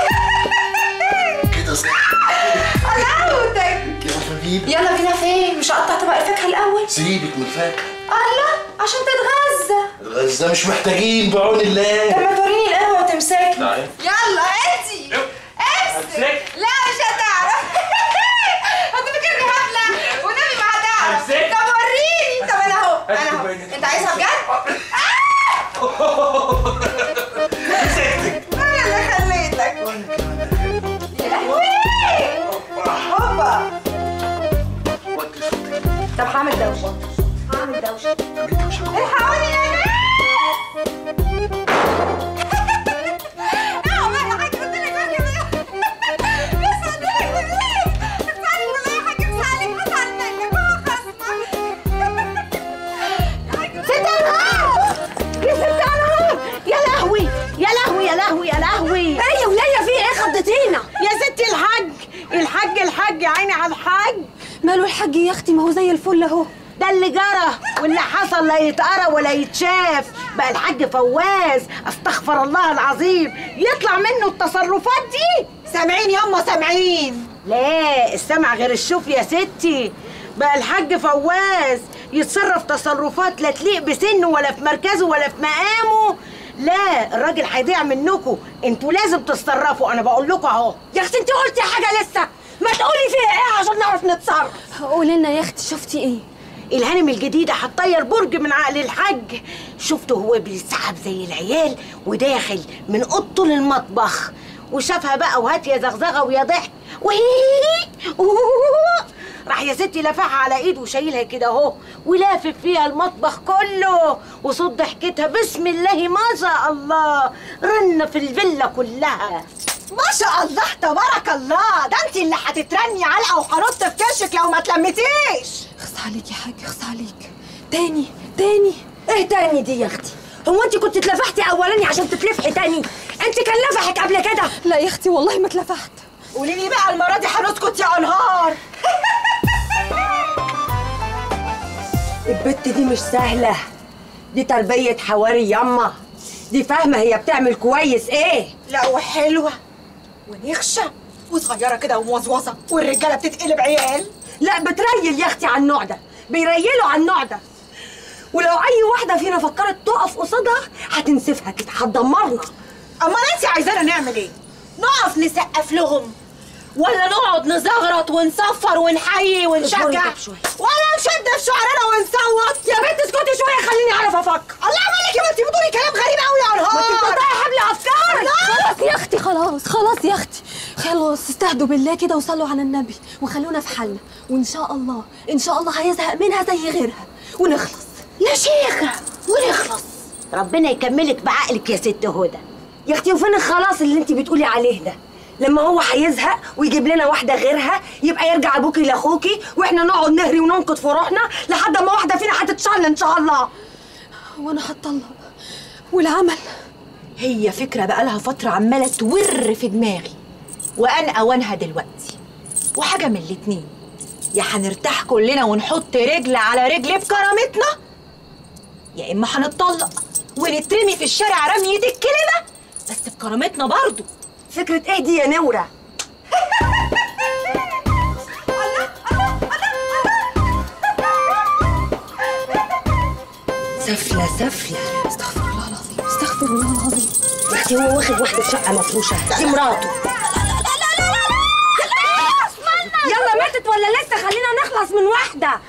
Speaker 8: كده صح
Speaker 7: حلاوتك
Speaker 8: يلا بينا
Speaker 7: يلا بينا فين مش هقطع طبق الفاكهه الاول
Speaker 8: سيبك من الفاكهة
Speaker 7: الله عشان تتغذى
Speaker 8: الغزة مش محتاجين بعون الله
Speaker 7: طب ما توريني القهوه وتمسكني
Speaker 8: تعالي.
Speaker 2: يلا انتي امسك لا مش هتعرف هتفكرني هبلة والنبي ما هتعرف طب وريني طب هعمل دوشه هعمل دوشه الحقوني يا ناس اوعى يا حاج قلت لك اركب بس قلت لك بالليل اقطعني والله يا حاج مسالك قطع منك هو خصمك
Speaker 18: ست انهار يا ست انهار يا لهوي يا لهوي يا لهوي يا لهوي ايه يا وليه في ايه خضتينا يا ستي الحاج الحاج الحاج يا عيني على الحاج
Speaker 6: ماله الحاج يا اختي ما هو زي الفل اهو
Speaker 18: ده اللي جرى واللي حصل لا يتقرا ولا يتشاف بقى الحاج فواز استغفر الله العظيم يطلع منه التصرفات دي سامعين ياما سامعين لا السمع غير الشوف يا ستي بقى الحاج فواز يتصرف تصرفات لا تليق بسنه ولا في مركزه ولا في مقامه لا الراجل هيضيع منكم انتوا لازم تتصرفوا انا بقول لكم اهو يا اختي انت قلتي حاجه لسه ما تقولي فيها ايه عشان نعرف نتصرف
Speaker 6: قولي لنا يا اختي شفتي ايه
Speaker 18: الهانم الجديدة هتطير برج من عقل الحاج شفته هو بيسحب زي العيال وداخل من اوضته للمطبخ وشافها بقى وهات يا زغزغه ويا ضحك وهي راح يا ستي لفعها على ايده وشايلها كده اهو ولافف فيها المطبخ كله وصوت ضحكتها بسم الله ما شاء الله رن في الفيلا كلها ما شاء الله تبارك الله ده انت اللي هتترني علقه وهنط في كرشك لو ما تلمتيش
Speaker 6: اخص عليك يا حاج اخص عليك تاني تاني
Speaker 18: ايه تاني دي يا اختي هو انت كنت اتلفحتي اولاني عشان تتلفحي تاني انت كان لفحك قبل كده
Speaker 6: لا يا اختي والله ما اتلفحت
Speaker 18: قولي لي بقى المره دي هنسكت يا انهار البت دي مش سهله دي تربيه حواري ياما دي فاهمه هي بتعمل كويس ايه لا وحلوه ونخشه وصغيره كده وموظوظه والرجاله بتتقلب عيال لا بتريل يا اختي على النوع ده بيريلوا على النوع ده ولو اي واحده فينا فكرت تقف قصادها هتنسفها كده هتدمرنا امال انت عايزانا نعمل ايه نقف نسقف لهم ولا نقعد نزغرط ونصفر ونحيي ونشجع ولا نشد في شعرنا ونصوت يا بنت اسكتي شويه خليني اعرف افكر الله مالك يا بنتي بتقولي كلام غريب قوي يا انهار ما انت بتقطعي حبل افكار
Speaker 6: خلاص يا اختي خلاص خلاص يا اختي خلاص استهدوا بالله كده وصلوا على النبي وخلونا في حالنا وان شاء الله ان شاء الله هيزهق منها زي غيرها ونخلص
Speaker 18: يا شيخة ونخلص ربنا يكملك بعقلك يا ست هدى يا اختي وفين الخلاص اللي انت بتقولي عليه ده لما هو هيزهق ويجيب لنا واحده غيرها يبقى يرجع ابوكي لاخوكي واحنا نقعد نهري وننقض في روحنا لحد ما واحده فينا هتتشل ان شاء الله
Speaker 6: وانا هتطلق والعمل
Speaker 18: هي فكره بقالها فتره عماله تور في دماغي وان اوانها دلوقتي وحاجه من الاتنين يا هنرتاح كلنا ونحط رجل على رجل بكرامتنا يا اما هنتطلق ونترمي في الشارع رمية الكلمة بس بكرامتنا برضو فكرة ايه دي يا نورة؟ سفلة سفلة
Speaker 6: استغفر الله العظيم استغفر الله العظيم
Speaker 18: يا اختي هو واخد واحدة في شقة مفروشة دي مراته يلا ماتت ولا لسه خلينا نخلص من واحدة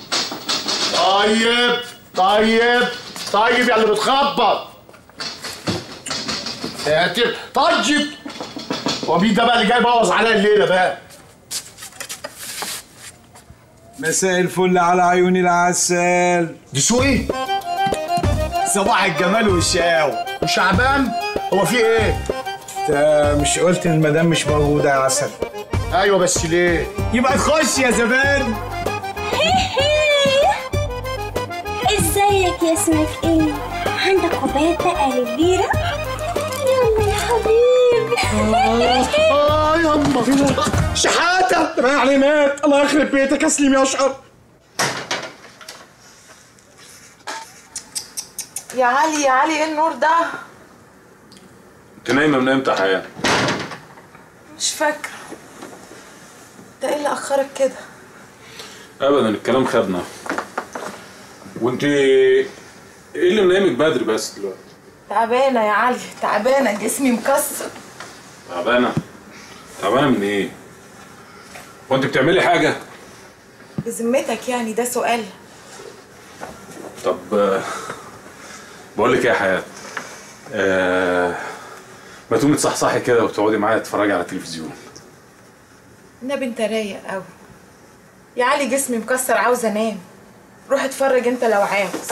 Speaker 4: طيب طيب طيب يا اللي بتخبط ساتر طيب ومين ده بقى اللي جاي يبوظ عليا الليله بقى
Speaker 1: مساء الفل على عيون العسل
Speaker 4: دسوقي صباح الجمال والشقاوة وشعبان هو في ايه؟
Speaker 1: انت مش قلت ان المدام مش موجوده يا عسل
Speaker 4: ايوه بس ليه؟
Speaker 1: يبقى تخش يا زمان
Speaker 19: ازيك يا اسمك ايه؟ عندك كوباية بقى كبيرة؟ يلا يا حبيبي
Speaker 4: اه يما
Speaker 1: شحاته رايح عليه مات الله يخرب بيتك يا سليم يا اشقر
Speaker 2: يا علي يا علي ايه النور ده
Speaker 23: انت نايمه من امتى يا حياه؟
Speaker 2: مش فاكره ده ايه اللي اخرك كده
Speaker 23: ابدا الكلام خدنا وانت ايه اللي منامك بدري بس دلوقتي؟
Speaker 2: تعبانه يا علي تعبانه جسمي مكسر
Speaker 23: تعبانه تعبانه من ايه؟ وانت بتعملي حاجه؟
Speaker 2: بذمتك يعني ده سؤال
Speaker 23: طب آه، بقول لك ايه يا حياه آه ما تقومي تصحصحي كده وتقعدي معايا تتفرجي على التلفزيون
Speaker 2: النبي انت رايق قوي
Speaker 20: يا علي جسمي مكسر عاوز انام روح اتفرج انت لو عاوز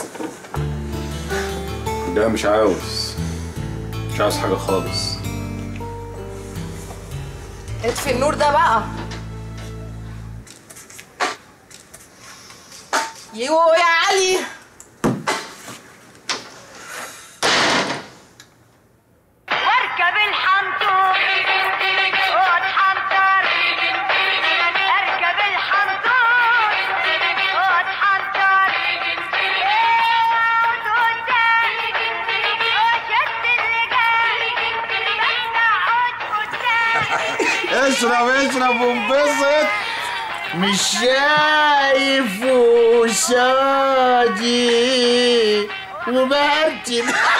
Speaker 23: لا مش عاوز مش عاوز حاجة خالص
Speaker 20: اطفي النور ده بقى يو يا علي
Speaker 19: اركب الحنطور واتحنطر اركب الحنطور واتحنطر
Speaker 4: اشرب اشرب وانبسط مش شايف وشادي وبرتل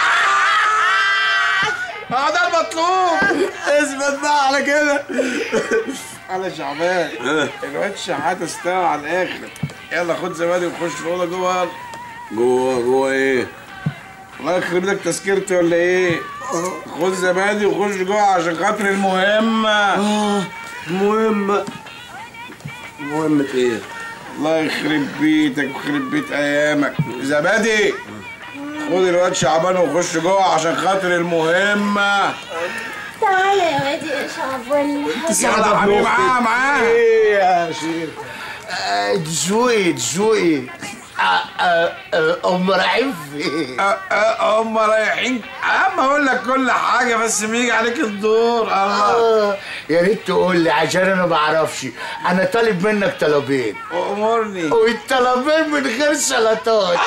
Speaker 4: اه ده المطلوب اثبت بقى على كده على شعبان الواد شحات استوى على الاخر يلا خد زبادي وخش الاوضه جوه جوه جوه ايه؟ الله يخرب لك تذكرتي ولا ايه؟ خد زبادي وخش جوه عشان خاطر المهمة مهمة مهمة ايه؟ الله يخرب بيتك ويخرب بيت ايامك زبادي خد الواد شعبان وخش جوه عشان خاطر المهمة
Speaker 19: تعالى يا وادي يا شعبولة
Speaker 4: يلا حبيبي معاه معاه ايه يا شيخ تسوقي تسوقي ام رايحين فين؟ ام رايحين اما اقول لك كل حاجه بس بيجي عليك الدور الله يا ريت تقول لي عشان انا ما اعرفش انا طالب منك طلبين امرني والطلبين من غير سلطات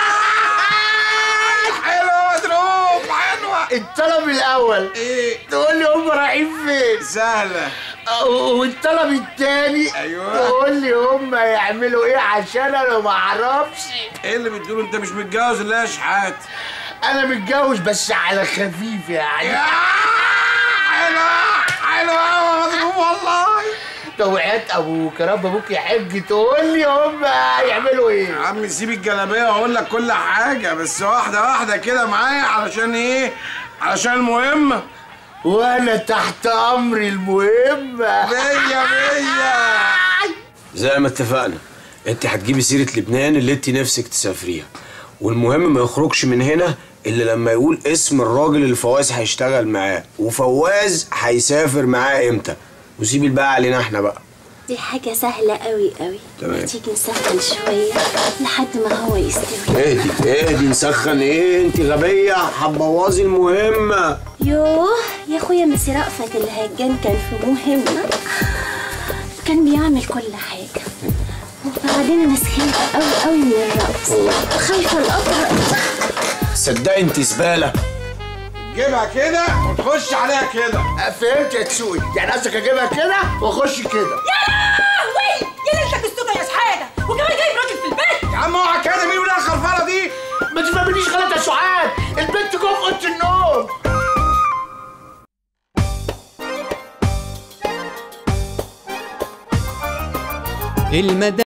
Speaker 4: حلوه مضروب حلوه الطلب الاول ايه تقول لي هم رايحين فين سهله والطلب التاني ايوه تقول لي هم يعملوا ايه عشان انا ما اعرفش ايه اللي بتقوله انت مش متجوز لا يا شحات انا متجوز بس على خفيف يعني حلو حلو قوي مضروب والله توعيات ابوك يا رب ابوك يحج تقول لي هم يعملوا ايه يا عم سيب الجلابيه واقول لك كل حاجه بس واحده واحده كده معايا علشان ايه علشان المهمه وانا تحت امر المهمه مية مية
Speaker 12: زي ما اتفقنا انت هتجيبي سيرة لبنان اللي انت نفسك تسافريها والمهم ما يخرجش من هنا الا لما يقول اسم الراجل اللي فواز هيشتغل معاه وفواز هيسافر معاه امتى وسيب الباقي علينا احنا بقى
Speaker 19: دي حاجة سهلة قوي قوي
Speaker 12: تمام.
Speaker 19: تيجي نسخن شوية لحد ما هو يستوي
Speaker 12: اهدي اهدي نسخن ايه انت غبية هتبوظي المهمة
Speaker 19: يوه يا اخويا ميسي رأفت الهجان كان في مهمة كان بيعمل كل حاجة وبعدين انا سخنت قوي قوي من الرقص خايفة القطر
Speaker 12: صدقي انت زبالة
Speaker 4: جيبها كده وتخش عليها كده فهمت يا تسوقي يعني قصدك اجيبها كده واخش كده
Speaker 18: يا لهوي يا ليلتك السوكه يا شحاته وكمان جايب راجل في البيت
Speaker 4: يا عم اوعى كده مين ولا الخرفانه دي ما تفهمنيش غلط يا سعاد البنت جوه في اوضه النوم
Speaker 21: المدى